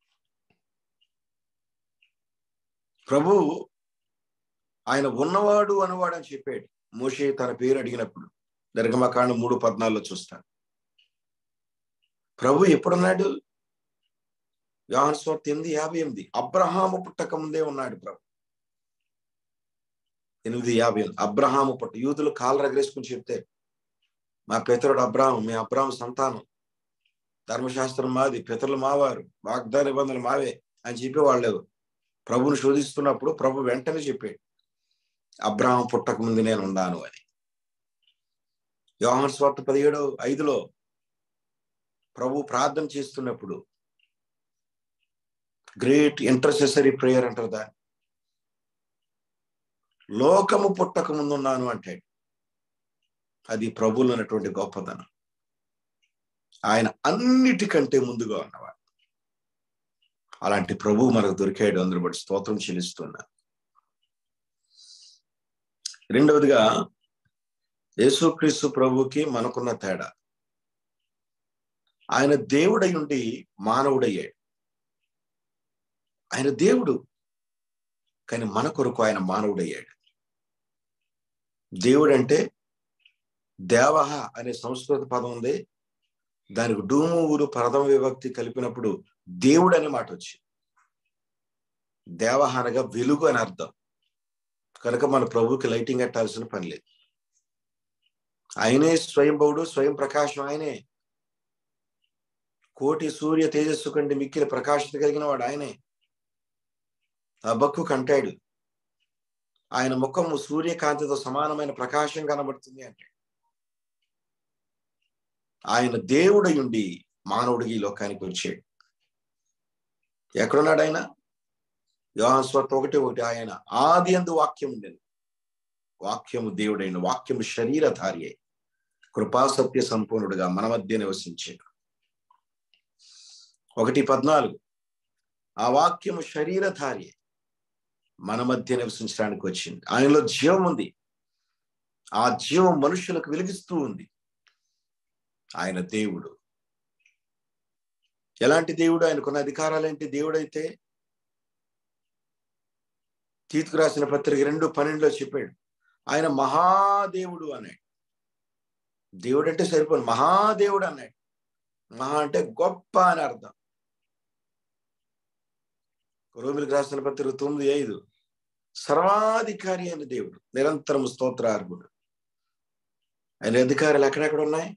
ప్రభు ఆయన ఉన్నవాడు అనువాడు అని చెప్పాడు మోషే తన పేరు అడిగినప్పుడు నిర్గమకాండం మూడు పద్నాలుగులో చూస్తాను ప్రభు ఎప్పుడున్నాడు యోహాన్ స్వార్థ ఎనిమిది యాభై ఎనిమిది అబ్రహాము పుట్టక ముందే ఉన్నాడు ప్రభు ఎనిమిది యాభై ఎనిమిది అబ్రహాము పుట్ట యూదులు కాలు రగరేసుకుని చెప్తే మా పితరుడు అబ్రాహం మీ అబ్రాహం సంతానం ధర్మశాస్త్రం మాది పితరులు మావారు వాగ్దాన నిబంధనలు మావే అని చెప్పి వాళ్ళు ప్రభుని శోధిస్తున్నప్పుడు ప్రభు వెంటనే చెప్పాడు అబ్రాహం పుట్టక ముందు నేను ఉన్నాను అని యోహన్ స్వార్థ పదిహేడు ఐదులో ప్రభు ప్రార్థన చేస్తున్నప్పుడు గ్రేట్ ఇంటర్సెసరీ ప్రేయర్ అంటారు దాన్ని లోకము పుట్టక ముందున్నాను అంటాడు అది ప్రభువులో ఉన్నటువంటి గొప్పదనం ఆయన అన్నిటికంటే ముందుగా ఉన్నవాడు అలాంటి ప్రభు మనకు దొరికాడు అందరూ బట్టి స్తోత్రం చెల్లిస్తున్నా రెండవదిగా యేసుక్రీస్తు ప్రభుకి మనకున్న తేడా ఆయన దేవుడై ఉండి మానవుడయ్యాడు ఆయన దేవుడు కానీ మన కొరకు ఆయన మానవుడయ్యాడు దేవుడు అంటే దేవహ అనే సంస్కృత పదం ఉంది దానికి డూము ఊరు ప్రథమ విభక్తి కలిపినప్పుడు దేవుడు అనే మాట వచ్చింది దేవహ అనగా వెలుగు అని అర్థం కనుక మన ప్రభుకి లైటింగ్ కట్టాల్సిన పని లేదు ఆయనే స్వయంభవుడు స్వయం ప్రకాశం ఆయనే కోటి సూర్య తేజస్సు కంటే మిక్కిలి ప్రకాశత కలిగిన వాడు ఆయనే ఆ బక్కు కంటాడు ఆయన ముఖము సూర్యకాంతితో సమానమైన ప్రకాశం కనబడుతుంది అంటే ఆయన దేవుడయుండి మానవుడికి ఈ లోకానికి వచ్చాడు ఎక్కడున్నాడు ఆయన యోహాన్ స్వత్ ఒకటి ఒకటి ఆయన ఆది అందు వాక్యం ఉండేది వాక్యము దేవుడైన వాక్యము శరీరధారి అయి కృపా సత్య సంపూర్ణుడుగా మన మధ్య నివసించాడు ఒకటి పద్నాలుగు ఆ వాక్యము శరీరధారి అయి మన మధ్య నివసించడానికి వచ్చింది ఆయనలో జీవం ఉంది ఆ జీవం మనుషులకు వెలిగిస్తూ ఉంది ఆయన దేవుడు ఎలాంటి దేవుడు ఆయనకున్న అధికారాలు ఏంటి దేవుడైతే తీతుకు రాసిన పత్రిక రెండు పన్నెండులో చెప్పాడు ఆయన మహాదేవుడు అన్నాడు దేవుడు అంటే సరిపోను మహాదేవుడు అన్నాడు మహా అంటే గొప్ప అని అర్థం రోమిలకు రాసిన పత్రిక తొమ్మిది ఐదు సర్వాధికారి అయిన దేవుడు నిరంతరం స్తోత్రార్హుడు ఆయన అధికారాలు ఎక్కడెక్కడ ఉన్నాయి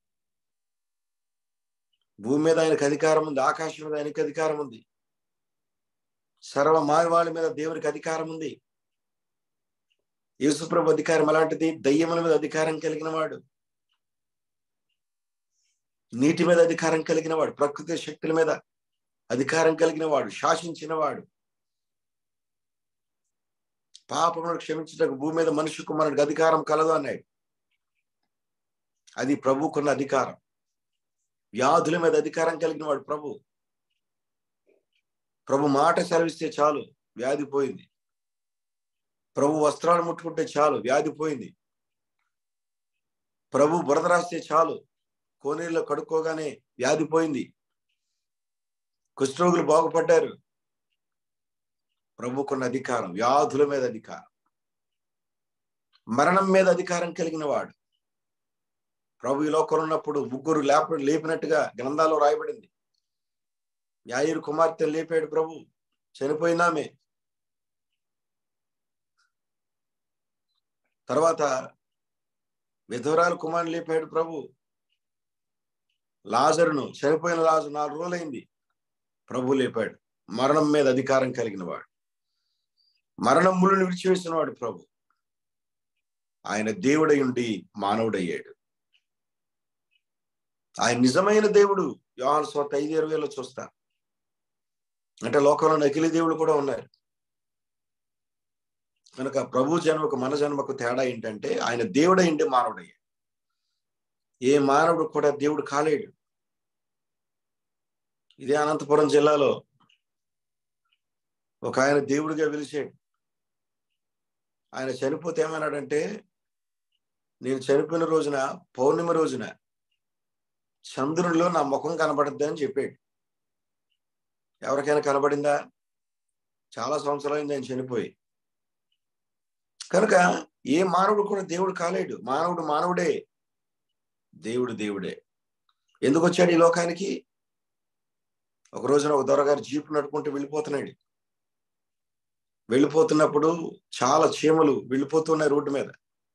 భూమి మీద ఆయనకు అధికారం ఉంది ఆకాశం మీద ఆయనకు అధికారం ఉంది సర్వ మానవాళి మీద దేవునికి అధికారం ఉంది యేసుప్రభు అధికారం అలాంటిది దయ్యముల మీద అధికారం కలిగిన వాడు నీటి మీద అధికారం కలిగిన వాడు ప్రకృతి శక్తుల మీద అధికారం కలిగిన వాడు శాసించిన వాడు పాపమును క్షమించటకు భూమి మీద మనిషి కుమారుడికి అధికారం కలదు అన్నాడు అది ప్రభుకున్న అధికారం వ్యాధుల మీద అధికారం కలిగిన వాడు ప్రభు ప్రభు మాట సెలవిస్తే చాలు వ్యాధి పోయింది ప్రభు వస్త్రాలు ముట్టుకుంటే చాలు వ్యాధి పోయింది ప్రభు బురద రాస్తే చాలు కోనేరులో కడుక్కోగానే వ్యాధి పోయింది కుష్ఠరోగులు బాగుపడ్డారు ప్రభుకున్న అధికారం వ్యాధుల మీద అధికారం మరణం మీద అధికారం కలిగిన వాడు ప్రభు ఈ లోకంలో ఉన్నప్పుడు ముగ్గురు లేప లేపినట్టుగా గ్రంథాల్లో రాయబడింది యాయిరు కుమార్తె లేపాడు ప్రభు చనిపోయిందామే తర్వాత విధవరాలు కుమారుని లేపాడు ప్రభు లాజరును చనిపోయిన లాజరు నాలుగు రోజులైంది ప్రభు లేపాడు మరణం మీద అధికారం కలిగిన వాడు మరణం ముళ్ళుని విడిచివేసిన వాడు ప్రభు ఆయన దేవుడై ఉండి మానవుడయ్యాడు ఆయన నిజమైన దేవుడు యోహాను స్వత ఐదు ఇరవైలో చూస్తా అంటే లోకంలో నకిలీ దేవుడు కూడా ఉన్నారు కనుక ప్రభు జన్మకు మన జన్మకు తేడా ఏంటంటే ఆయన దేవుడైంటే మానవుడయ్యాడు ఏ మానవుడు కూడా దేవుడు కాలేడు ఇదే అనంతపురం జిల్లాలో ఒక ఆయన దేవుడిగా పిలిచాడు ఆయన చనిపోతే ఏమన్నాడంటే నేను చనిపోయిన రోజున పౌర్ణమి రోజున చంద్రునిలో నా ముఖం కనబడద్దు అని చెప్పాడు ఎవరికైనా కనబడిందా చాలా సంవత్సరాలు ఆయన చనిపోయి కనుక ఏ మానవుడు కూడా దేవుడు కాలేడు మానవుడు మానవుడే దేవుడు దేవుడే ఎందుకు వచ్చాడు ఈ లోకానికి ఒక రోజున ఒక దొరగారు జీపు నడుపుకుంటూ వెళ్ళిపోతున్నాడు వెళ్ళిపోతున్నప్పుడు చాలా చీమలు వెళ్ళిపోతున్నాయి రోడ్డు మీద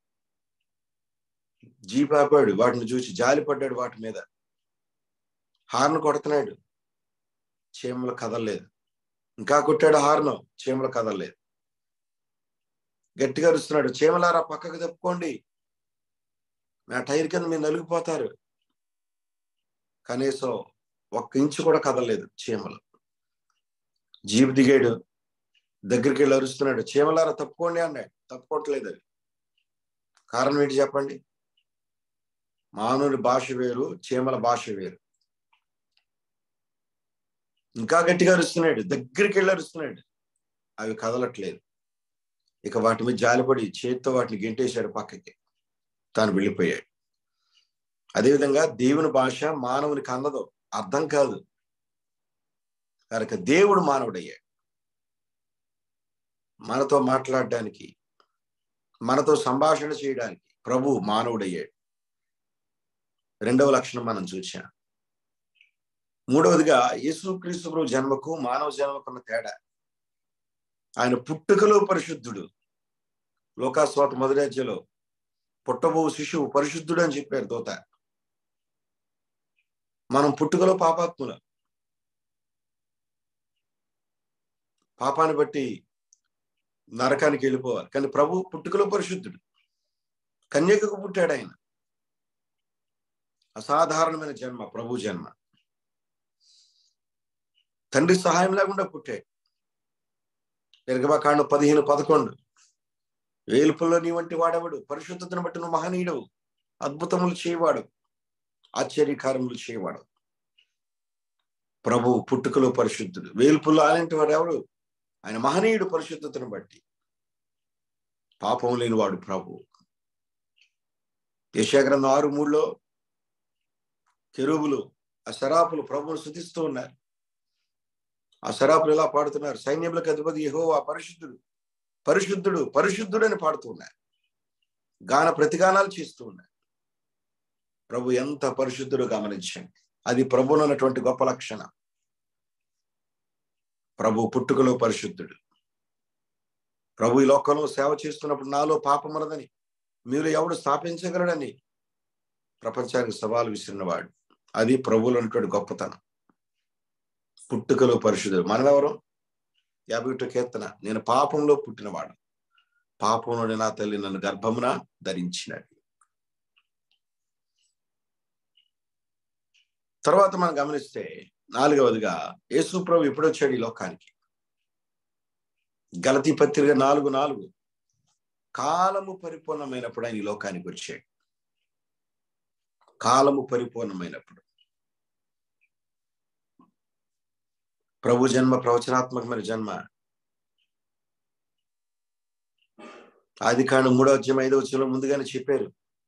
జీప్ ఆపాడు వాటిని చూసి జాలి పడ్డాడు వాటి మీద హార్న్ కొడుతున్నాడు చీమలు కదలలేదు ఇంకా కొట్టాడు హార్న్ చీమలు కదలలేదు గట్టిగా అరుస్తున్నాడు చీమలారా పక్కకు తప్పుకోండి నా టైర్ కింద మీరు నలిగిపోతారు కనీసం ఒక్క ఇంచు కూడా కదలలేదు చీమలు జీప్ దిగాడు దగ్గరికి వెళ్ళి అరుస్తున్నాడు చీమలారా తప్పుకోండి అన్నాడు తప్పుకోవట్లేదు అది కారణం ఏంటి చెప్పండి మానవుని భాష వేరు చీమల భాష వేరు ఇంకా గట్టిగా అరుస్తున్నాడు దగ్గరికి వెళ్ళి అరుస్తున్నాడు అవి కదలట్లేదు ఇక వాటి మీద జాలిపడి చేతితో వాటిని గెంటేశాడు పక్కకి తాను వెళ్ళిపోయాడు అదేవిధంగా దేవుని భాష మానవునికి అందదు అర్థం కాదు కనుక దేవుడు మానవుడయ్యాడు మనతో మాట్లాడడానికి మనతో సంభాషణ చేయడానికి ప్రభు మానవుడయ్యాడు రెండవ లక్షణం మనం చూచాం మూడవదిగా యేసుక్రీస్తు ప్రభు జన్మకు మానవ జన్మకున్న తేడా ఆయన పుట్టుకలో పరిశుద్ధుడు లోకాస్వాత మొదలజ్యలో పుట్టబో శిశువు పరిశుద్ధుడు అని చెప్పారు దోత మనం పుట్టుకలో పాపాత్ముల పాపాన్ని బట్టి నరకానికి వెళ్ళిపోవాలి కానీ ప్రభు పుట్టుకలో పరిశుద్ధుడు కన్యకకు పుట్టాడు ఆయన అసాధారణమైన జన్మ ప్రభు జన్మ తండ్రి సహాయం లేకుండా పుట్టాడు నిర్గమకాండం పదిహేను పదకొండు వేలుపుల్లో నీ వంటి వాడెవడు పరిశుద్ధతను బట్టి నువ్వు మహనీయుడు అద్భుతములు చేయవాడు ఆశ్చర్యకారములు చేయవాడు ప్రభు పుట్టుకలో పరిశుద్ధుడు వేల్పుల్లో అలాంటి వాడు ఎవడు ఆయన మహనీయుడు పరిశుద్ధతను బట్టి పాపం లేనివాడు ప్రభు యశాగ్రంథం ఆరు మూడులో కెరూబులు ఆ శరాపులు ప్రభువును శుతిస్తూ ఉన్నారు ఆ శరాపులు ఎలా పాడుతున్నారు సైన్యములకు అధిపతి యహో ఆ పరిశుద్ధుడు పరిశుద్ధుడు పరిశుద్ధుడు అని పాడుతూ ఉన్నారు గాన ప్రతిగానాలు చేస్తూ ఉన్నారు ప్రభు ఎంత పరిశుద్ధుడు గమనించండి అది ప్రభులో ఉన్నటువంటి గొప్ప లక్షణం ప్రభు పుట్టుకలో పరిశుద్ధుడు ప్రభు ఈ లోకంలో సేవ చేస్తున్నప్పుడు నాలో పాపం ఉన్నదని మీరు ఎవడు స్థాపించగలడని ప్రపంచానికి సవాలు విసిరినవాడు అది ప్రభువులో ఉన్నటువంటి గొప్పతనం పుట్టుకలో పరిశుద్ధుడు మనమెవరం యాభై ఒకటో కీర్తన నేను పాపంలో పుట్టినవాడు పాపంలోని నా తల్లి నన్ను గర్భమున ధరించినది తర్వాత మనం గమనిస్తే నాలుగవదిగా యేసు ప్రభు ఎప్పుడు వచ్చాడు ఈ లోకానికి గలతీ పత్రిక నాలుగు నాలుగు కాలము పరిపూర్ణమైనప్పుడు ఆయన ఈ లోకానికి వచ్చాడు కాలము పరిపూర్ణమైనప్పుడు ప్రభు జన్మ ప్రవచనాత్మకమైన జన్మ ఆది కాండం మూడో అధ్యాయం ఐదో వచ్చంలో ముందుగానే చెప్పారు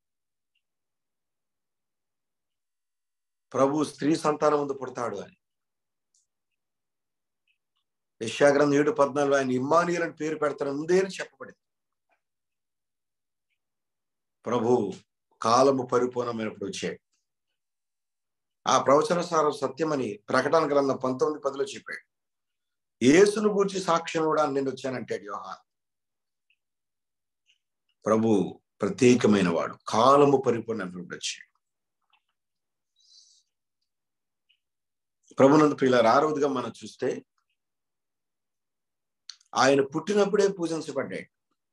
ప్రభు స్త్రీ సంతానం ముందు పుడతాడు అని యశాగ్రంథం ఏడు పద్నాలుగు ఆయన ఇమ్మానియల్ అని పేరు పెడతాను ముందే అని చెప్పబడింది ప్రభు కాలము పరిపూర్ణమైనప్పుడు వచ్చాడు ఆ ప్రవచన సారం సత్యమని ప్రకటన గ్రంథం పంతొమ్మిది పదిలో చెప్పాడు యేసును గూర్చి సాక్ష్యం కూడా నేను వచ్చానంటాడు యోహాన్ ప్రభు ప్రత్యేకమైన వాడు కాలము పరిపూర్ణమైనప్పుడు వచ్చాడు ప్రభునందు ప్రియుల ఆరవదిగా మనం చూస్తే ఆయన పుట్టినప్పుడే పూజించబడ్డాడు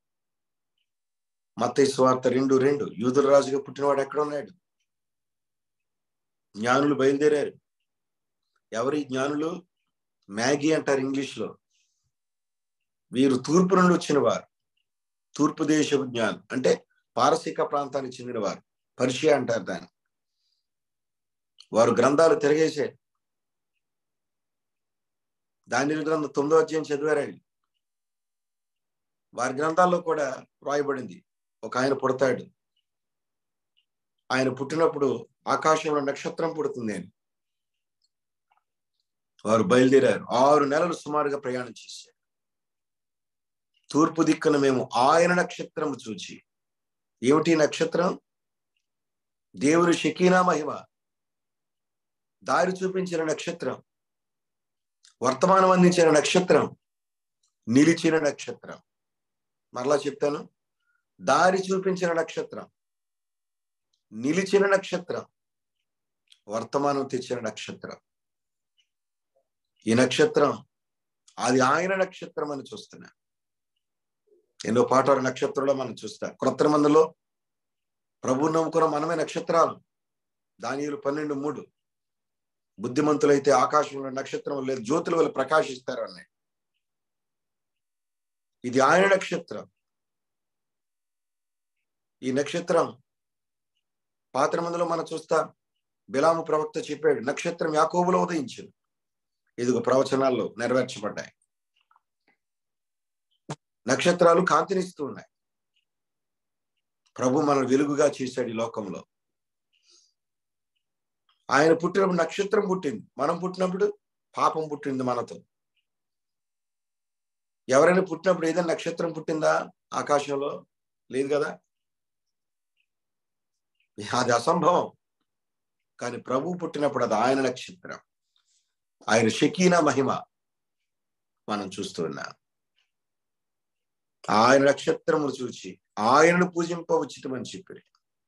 మత స్వార్థ రెండు రెండు యూదుల రాజుగా పుట్టినవాడు ఎక్కడ ఉన్నాడు జ్ఞానులు బయలుదేరారు ఎవరి జ్ఞానులు మ్యాగీ అంటారు ఇంగ్లీష్ లో వీరు తూర్పు నుండి వచ్చిన వారు తూర్పు దేశపు జ్ఞానం అంటే పారసీక ప్రాంతానికి చెందిన వారు పర్షియా అంటారు దాన్ని వారు గ్రంథాలు తిరగేశారు దాని గ్రంథం తొమ్మిదో అధ్యాయం చదివారండి వారి గ్రంథాల్లో కూడా రాయబడింది ఒక ఆయన పుడతాడు ఆయన పుట్టినప్పుడు ఆకాశంలో నక్షత్రం పుడుతుంది అని వారు బయలుదేరారు ఆరు నెలలు సుమారుగా ప్రయాణం చేశారు తూర్పు దిక్కున మేము ఆయన నక్షత్రం చూచి ఏమిటి నక్షత్రం దేవుని షకీనా మహిమ దారి చూపించిన నక్షత్రం వర్తమానం అందించిన నక్షత్రం నిలిచిన నక్షత్రం మరలా చెప్తాను దారి చూపించిన నక్షత్రం నిలిచిన నక్షత్రం వర్తమానం తెచ్చిన నక్షత్రం ఈ నక్షత్రం అది ఆయన నక్షత్రం అని చూస్తున్నా ఎన్నో పాటల నక్షత్రంలో మనం చూస్తాం క్రొత్త మందులో ప్రభు నమ్ముకున్న మనమే నక్షత్రాలు దానియులు పన్నెండు మూడు బుద్ధిమంతులైతే ఆకాశంలో నక్షత్రం లేదు జ్యోతుల వల్ల ప్రకాశిస్తారు అన్నాయి ఇది ఆయన నక్షత్రం ఈ నక్షత్రం పాత్ర మందులో మనం చూస్తాం బిలాము ప్రవక్త చెప్పాడు నక్షత్రం యాకోబులో ఉదయించింది ఇదిగో ప్రవచనాల్లో నెరవేర్చబడ్డాయి నక్షత్రాలు కాంతినిస్తూ ఉన్నాయి ప్రభు మనం వెలుగుగా చేశాడు ఈ లోకంలో ఆయన పుట్టినప్పుడు నక్షత్రం పుట్టింది మనం పుట్టినప్పుడు పాపం పుట్టింది మనతో ఎవరైనా పుట్టినప్పుడు ఏదైనా నక్షత్రం పుట్టిందా ఆకాశంలో లేదు కదా అది అసంభవం కానీ ప్రభు పుట్టినప్పుడు అది ఆయన నక్షత్రం ఆయన షకీన మహిమ మనం చూస్తూ ఉన్నాం ఆయన నక్షత్రమును చూచి ఆయనను పూజింప ఉచితమని చెప్పారు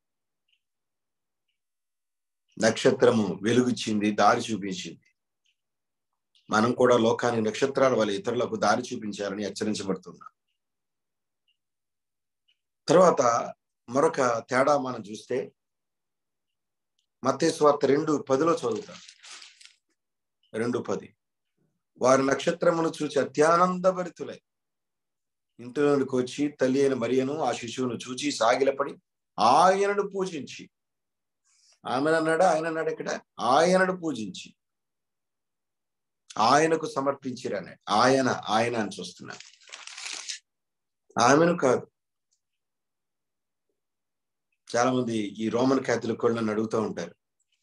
నక్షత్రము వెలుగుచ్చింది దారి చూపించింది మనం కూడా లోకానికి నక్షత్రాల వల్ల ఇతరులకు దారి చూపించాలని హెచ్చరించబడుతున్నాం తర్వాత మరొక తేడా మనం చూస్తే మత్తేశ్వార్త రెండు పదిలో చదువుతాం రెండు పది వారి నక్షత్రమును చూచి అత్యానందభరితులై ఇంటిలోనికి వచ్చి తల్లి అయిన మరియను ఆ శిశువును చూచి సాగిలపడి ఆయనను పూజించి ఆమెను అన్నాడా ఆయన అన్నాడు ఇక్కడ ఆయనను పూజించి ఆయనకు సమర్పించిరనే ఆయన ఆయన అని చూస్తున్నా ఆమెను కాదు చాలా మంది ఈ రోమన్ క్యాథలిక్ వాళ్ళు నన్ను అడుగుతూ ఉంటారు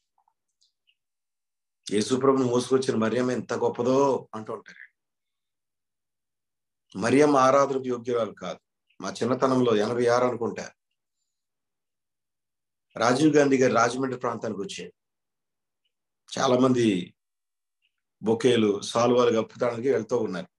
యేసుప్రభుని మోసుకొచ్చిన మరియమ్మ ఎంత గొప్పదో అంటూ ఉంటారు మరియమ్మ ఆరాధనకు యోగ్యురాలు కాదు మా చిన్నతనంలో ఎనభై ఆరు అనుకుంటా రాజీవ్ గాంధీ గారి రాజమండ్రి ప్రాంతానికి వచ్చాయి చాలా మంది బొకేలు సాల్వాలు కప్పుతానికి వెళ్తూ ఉన్నారు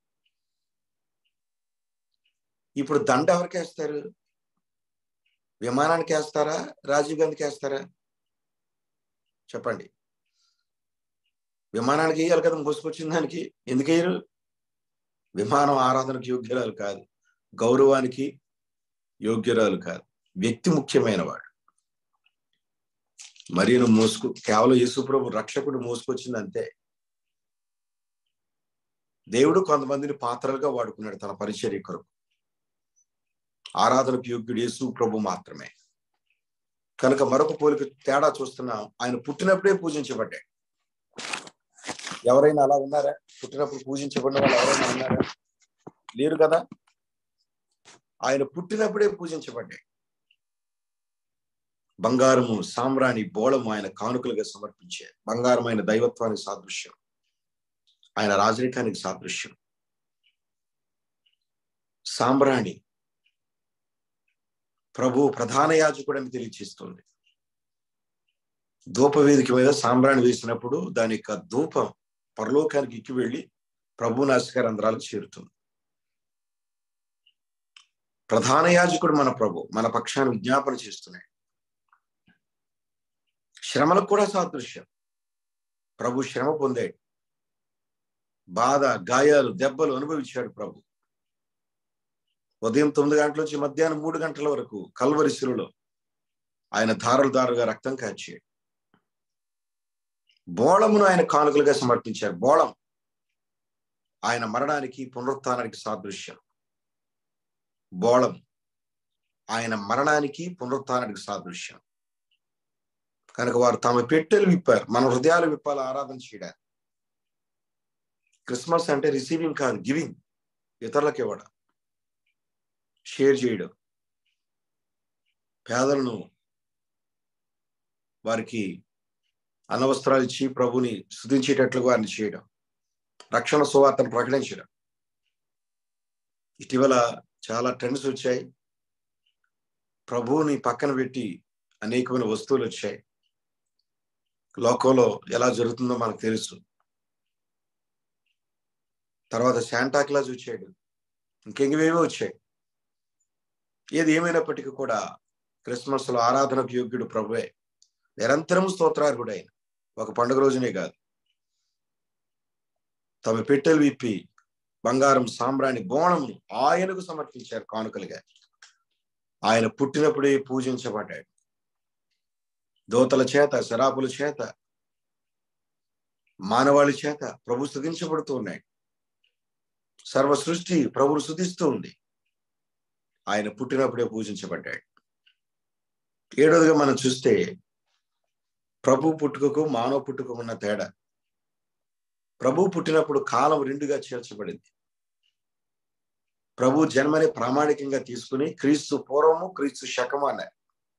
ఇప్పుడు దండ ఎవరికి వేస్తారు విమానానికి వేస్తారా రాజీవ్ గాంధీకి వేస్తారా చెప్పండి విమానానికి వేయాలి కదా మోసుకొచ్చిన దానికి ఎందుకు వేయరు విమానం ఆరాధనకు యోగ్యురాలు కాదు గౌరవానికి యోగ్యురాలు కాదు వ్యక్తి ముఖ్యమైన వాడు మరియను మోసుకు కేవలం యేసుప్రభు రక్షకుడు మోసుకొచ్చింది అంతే దేవుడు కొంతమందిని పాత్రలుగా వాడుకున్నాడు తన పరిచర్య కొరకు ఆరాధనకు యోగ్యుడు యేసు ప్రభు మాత్రమే కనుక మరొక పోలిక తేడా చూస్తున్నాం ఆయన పుట్టినప్పుడే పూజించబడ్డాడు ఎవరైనా అలా ఉన్నారా పుట్టినప్పుడు పూజించబడిన వాళ్ళు ఎవరైనా ఉన్నారా లేరు కదా ఆయన పుట్టినప్పుడే పూజించబడ్డాడు బంగారము సామ్రాణి బోళము ఆయన కానుకలుగా సమర్పించారు బంగారం ఆయన దైవత్వానికి సాదృశ్యం ఆయన రాజరికానికి సాదృశ్యం సాంబ్రాణి ప్రభు ప్రధాన యాజకుడని తెలియచేస్తుంది ధూపవేదిక మీద సాంబ్రాణి వేసినప్పుడు దాని యొక్క ధూపం పరలోకానికి ఎక్కి వెళ్ళి ప్రభు నాశకరంధ్రాలకు చేరుతుంది ప్రధాన యాజకుడు మన ప్రభు మన పక్షాన్ని విజ్ఞాపన చేస్తున్నాయి శ్రమలకు కూడా సాదృశ్యం ప్రభు శ్రమ పొందాడు బాధ గాయాలు దెబ్బలు అనుభవించాడు ప్రభు ఉదయం తొమ్మిది గంటల నుంచి మధ్యాహ్నం మూడు గంటల వరకు కల్వరిశిలో ఆయన ధారలు దారుగా రక్తం కాచాడు బోళమును ఆయన కానుకలుగా సమర్పించారు బోళం ఆయన మరణానికి పునరుత్నానికి సాదృశ్యం బోళం ఆయన మరణానికి పునరుత్నానికి సాదృశ్యం కనుక వారు తమ పెట్టెలు విప్పారు మన హృదయాలు విప్పాలి ఆరాధన చేయడానికి క్రిస్మస్ అంటే రిసీవింగ్ కాదు గివింగ్ ఇతరులకు ఇవ్వడం షేర్ చేయడం పేదలను వారికి అనవస్త్రాలు ఇచ్చి ప్రభుని స్థుతించేటట్లుగా వారిని చేయడం రక్షణ సువార్తను ప్రకటించడం ఇటీవల చాలా ట్రెండ్స్ వచ్చాయి ప్రభువుని పక్కన పెట్టి అనేకమైన వస్తువులు వచ్చాయి లోకంలో ఎలా జరుగుతుందో మనకు తెలుసు తర్వాత శాంటా క్లాజ్ వచ్చాడు ఇంకెంగవేవో వచ్చాయి ఏది ఏమైనప్పటికీ కూడా క్రిస్మస్ లో ఆరాధనకు యోగ్యుడు ప్రభువే నిరంతరం స్తోత్రార్హుడు ఆయన ఒక పండుగ రోజునే కాదు తమ పెట్టెలు విప్పి బంగారం సాంబ్రాణి బోణమును ఆయనకు సమర్పించారు కానుకలుగా ఆయన పుట్టినప్పుడే పూజించబడ్డాడు దోతల చేత శరాపుల చేత మానవాళి చేత ప్రభు స్థుతించబడుతూ ఉన్నాడు సర్వ సృష్టి ప్రభును స్థుతిస్తూ ఉంది ఆయన పుట్టినప్పుడే పూజించబడ్డాడు ఏడోదిగా మనం చూస్తే ప్రభు పుట్టుకకు మానవ పుట్టుకకు ఉన్న తేడా ప్రభు పుట్టినప్పుడు కాలం రెండుగా చేర్చబడింది ప్రభు జన్మని ప్రామాణికంగా తీసుకుని క్రీస్తు పూర్వము క్రీస్తు శకము అన్నారు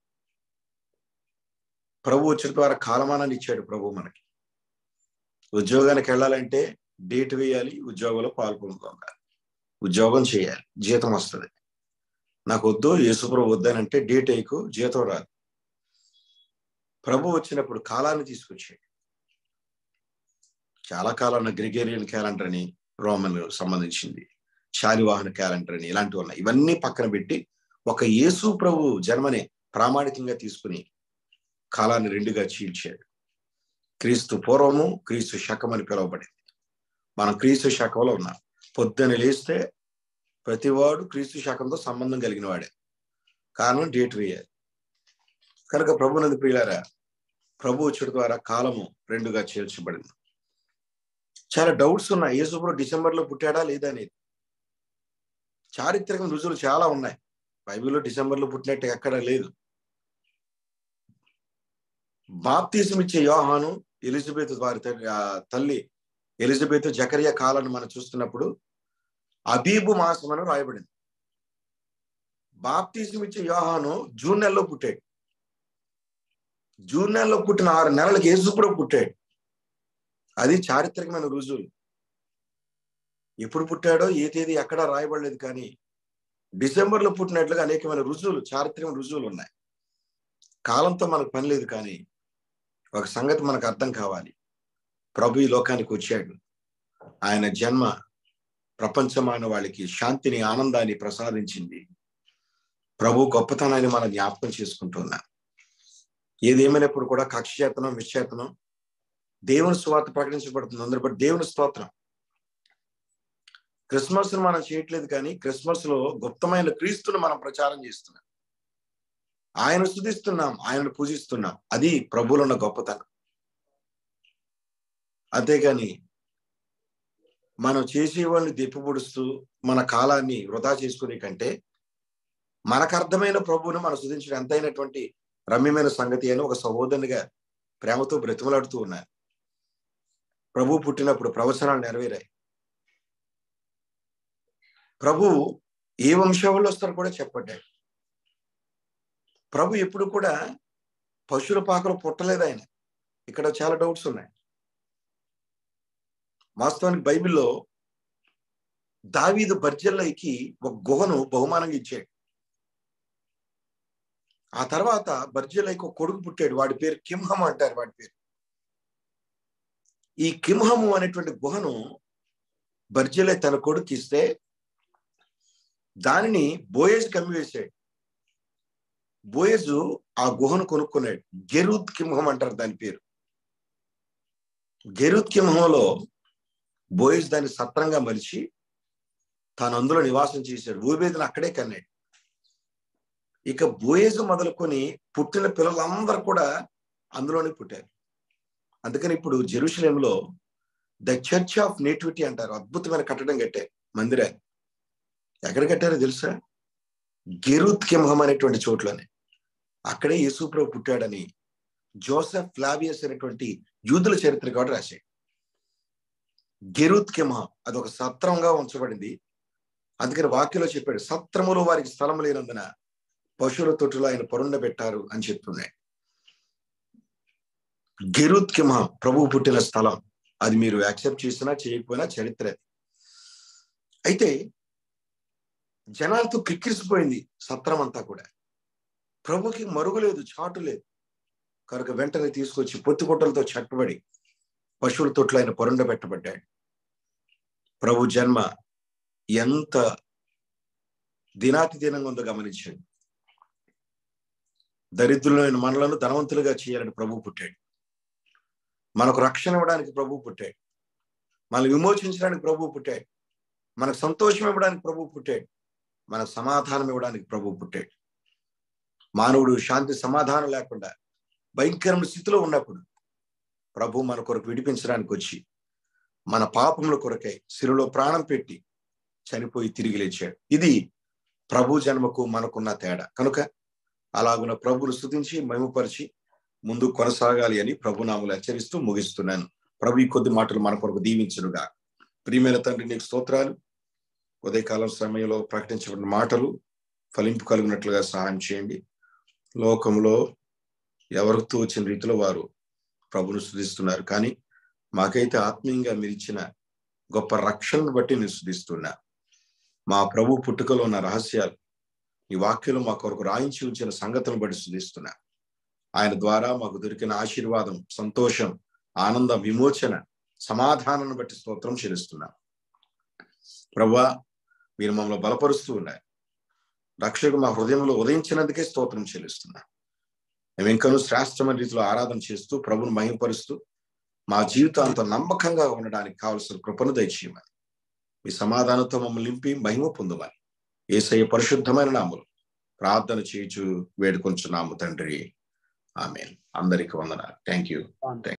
ప్రభు వచ్చిన ద్వారా కాలమానాన్ని ఇచ్చాడు ప్రభు మనకి ఉద్యోగానికి వెళ్ళాలంటే డేట్ వేయాలి ఉద్యోగంలో పాల్గొనుకోవాలి ఉద్యోగం చేయాలి జీతం వస్తుంది నాకు వద్దు యేసుప్రభు వద్దనంటే డేట్ వేయకు జీతం రాదు ప్రభు వచ్చినప్పుడు కాలాన్ని తీసుకొచ్చాడు చాలా కాలం గ్రిగేరియన్ క్యాలెండర్ అని రోమన్ సంబంధించింది శాలివాహన క్యాలెండర్ అని ఇలాంటివి ఉన్నాయి ఇవన్నీ పక్కన పెట్టి ఒక యేసు ప్రభు జన్మని ప్రామాణికంగా తీసుకుని కాలాన్ని రెండుగా చీల్చాడు క్రీస్తు పూర్వము క్రీస్తు శకం అని పిలువబడింది మనం క్రీస్తు శకంలో ఉన్నాం పొద్దున లేస్తే ప్రతివాడు క్రీస్తు శకంతో సంబంధం కలిగిన వాడే కారణం డేట్ వేయాలి కనుక ప్రభు నది ప్రియులారా ప్రభు వచ్చుడు ద్వారా కాలము రెండుగా చేర్చబడింది చాలా డౌట్స్ ఉన్నాయి యేసుప్రభు డిసెంబర్ లో పుట్టాడా లేదా అనేది చారిత్రక రుజువులు చాలా ఉన్నాయి బైబిల్లో డిసెంబర్ లో పుట్టినట్టు ఎక్కడ లేదు బాప్తీసం ఇచ్చే యోహాను ఎలిజబెత్ వారి తల్లి ఎలిజబెత్ జకరియా కాలాన్ని మనం చూస్తున్నప్పుడు అబీబు మాసం అని రాయబడింది బాప్తీసం ఇచ్చే యోహాను జూన్ నెలలో పుట్టాడు జూన్ నెలలో పుట్టిన ఆరు నెలలకు యేసు కూడా పుట్టాడు అది చారిత్రకమైన రుజువులు ఎప్పుడు పుట్టాడో ఏ తేదీ ఎక్కడా రాయబడలేదు కానీ డిసెంబర్ లో పుట్టినట్లుగా అనేకమైన రుజువులు చారిత్రకమైన రుజువులు ఉన్నాయి కాలంతో మనకు పని లేదు కానీ ఒక సంగతి మనకు అర్థం కావాలి ప్రభు ఈ లోకానికి వచ్చాడు ఆయన జన్మ ప్రపంచమైన వాళ్ళకి శాంతిని ఆనందాన్ని ప్రసాదించింది ప్రభు గొప్పతనాన్ని మనం జ్ఞాపకం చేసుకుంటున్నాం ఏదేమైనప్పుడు కూడా కక్షచేతనం విశ్చేతనం దేవుని స్వార్థ ప్రకటించబడుతుంది అందరూ బట్ దేవుని స్తోత్రం క్రిస్మస్ మనం చేయట్లేదు కానీ క్రిస్మస్ లో గుప్తమైన క్రీస్తును మనం ప్రచారం చేస్తున్నాం ఆయన స్థుతిస్తున్నాం ఆయనను పూజిస్తున్నాం అది ప్రభువులో ఉన్న గొప్పతనం అంతేగాని మనం చేసే వాళ్ళని దెప్పిపొడుస్తూ మన కాలాన్ని వృధా చేసుకునే కంటే మనకు అర్థమైన ప్రభువును మనం స్థుతించడం ఎంతైనటువంటి రమ్యమైన సంగతి అని ఒక సహోదరునిగా ప్రేమతో బ్రతిమలాడుతూ ఉన్నారు ప్రభు పుట్టినప్పుడు ప్రవచనాలు నెరవేరాయి ప్రభు ఏ వంశావళిలో వస్తారో కూడా చెప్పడ్డాడు ప్రభు ఎప్పుడు కూడా పశువుల పాకలు పుట్టలేదు ఆయన ఇక్కడ చాలా డౌట్స్ ఉన్నాయి వాస్తవానికి బైబిల్లో దావీదు బర్జల్లైకి ఒక గుహను బహుమానంగా ఇచ్చాడు ఆ తర్వాత బర్జల్లైకి ఒక కొడుకు పుట్టాడు వాడి పేరు కింహం అంటారు వాడి పేరు ఈ కింహము అనేటువంటి గుహను బర్జలై తన కొడుకు ఇస్తే దానిని బోయేజ్ కమ్మివేశాడు బోయేజు ఆ గుహను కొనుక్కున్నాడు గెరూత్ కింహం అంటారు దాని పేరు గెరూత్ కింహంలో బోయేజ్ దాన్ని సత్రంగా మలిచి తాను అందులో నివాసం చేశాడు ఊబేదను అక్కడే కన్నాడు ఇక బోయేజ్ మొదలుకొని పుట్టిన పిల్లలందరూ కూడా అందులోనే పుట్టారు అందుకని ఇప్పుడు జెరూసలేంలో ద చర్చ్ ఆఫ్ నేటివిటీ అంటారు అద్భుతమైన కట్టడం కట్టారు మందిరాన్ని ఎక్కడ కట్టారో తెలుసా గెరూత్ కింహం అనేటువంటి చోట్లోనే అక్కడే యేసుప్రభు పుట్టాడని జోసెఫ్ ఫ్లావియస్ అనేటువంటి యూదుల చరిత్ర కూడా రాశాడు గెరూత్ కింహం అది ఒక సత్రంగా ఉంచబడింది అందుకని వాక్యలో చెప్పాడు సత్రములో వారికి స్థలం లేనందున పశువుల తొట్టులో ఆయన పొరుండబెట్టారు అని చెప్తున్నాడు గెరూత్ కింహం ప్రభువు పుట్టిన స్థలం అది మీరు యాక్సెప్ట్ చేసినా చేయకపోయినా చరిత్ర అది అయితే జనాలతో క్రిక్కిరిసిపోయింది సత్రం అంతా కూడా ప్రభుకి మరుగులేదు చాటు లేదు కనుక వెంటనే తీసుకొచ్చి పొత్తికొట్టలతో చట్టబడి పశువుల తొట్లు ఆయన పొరండ పెట్టబడ్డాడు ప్రభు జన్మ ఎంత దినాతి దినంగా ఉందో గమనించండి దరిద్రులైన మనలను ధనవంతులుగా చేయాలని ప్రభు పుట్టాడు మనకు రక్షణ ఇవ్వడానికి ప్రభు పుట్టాడు మనల్ని విమోచించడానికి ప్రభు పుట్టాడు మనకు సంతోషం ఇవ్వడానికి ప్రభు పుట్టాడు మనకు సమాధానం ఇవ్వడానికి ప్రభు పుట్టాడు మానవుడు శాంతి సమాధానం లేకుండా భయంకరమైన స్థితిలో ఉన్నప్పుడు ప్రభు మన కొరకు విడిపించడానికి వచ్చి మన పాపముల కొరకై సిరులో ప్రాణం పెట్టి చనిపోయి తిరిగి లేచాడు ఇది ప్రభు జన్మకు మనకున్న తేడా కనుక అలాగున్న ప్రభును స్థుతించి మహిమపరిచి ముందు కొనసాగాలి అని ప్రభునాములు హెచ్చరిస్తూ ముగిస్తున్నాను ప్రభు ఈ కొద్ది మాటలు మన కొరకు దీవించునుగా ప్రియమైన తండ్రి నీకు స్తోత్రాలు ఉదయకాలం సమయంలో ప్రకటించబడిన మాటలు ఫలింపు కలిగినట్లుగా సహాయం చేయండి లోకంలో ఎవరికి తోచిన రీతిలో వారు ప్రభును స్థుతిస్తున్నారు కానీ మాకైతే ఆత్మీయంగా మీరు ఇచ్చిన గొప్ప రక్షణను బట్టి నేను స్థుతిస్తున్నా మా ప్రభు పుట్టుకలో ఉన్న రహస్యాలు ఈ వాక్యంలో మా కొరకు రాయించి ఉంచిన సంగతులను బట్టి స్థుతిస్తున్నా ఆయన ద్వారా మాకు దొరికిన ఆశీర్వాదం సంతోషం ఆనంద విమోచన సమాధానాన్ని బట్టి స్తోత్రం చెల్లిస్తున్నా ప్రభా మీరు మమ్మల్ని బలపరుస్తూ ఉన్నారు రక్షకు మా హృదయంలో ఉదయించినందుకే స్తోత్రం చెల్లిస్తున్నా మేము ఇంకనూ శ్రేష్టమైన రీతిలో ఆరాధన చేస్తూ ప్రభుని మహింపరుస్తూ మా జీవితాంతం నమ్మకంగా ఉండడానికి కావలసిన కృపను దయచేయమని మీ సమాధానంతో మమ్మల్ని నింపి మహిమ పొందమని ఏసయ్య పరిశుద్ధమైన నాములు ప్రార్థన చేయించు వేడుకొంచున్నాము తండ్రి ఆమె అందరికి వందనాలు థ్యాంక్ యూ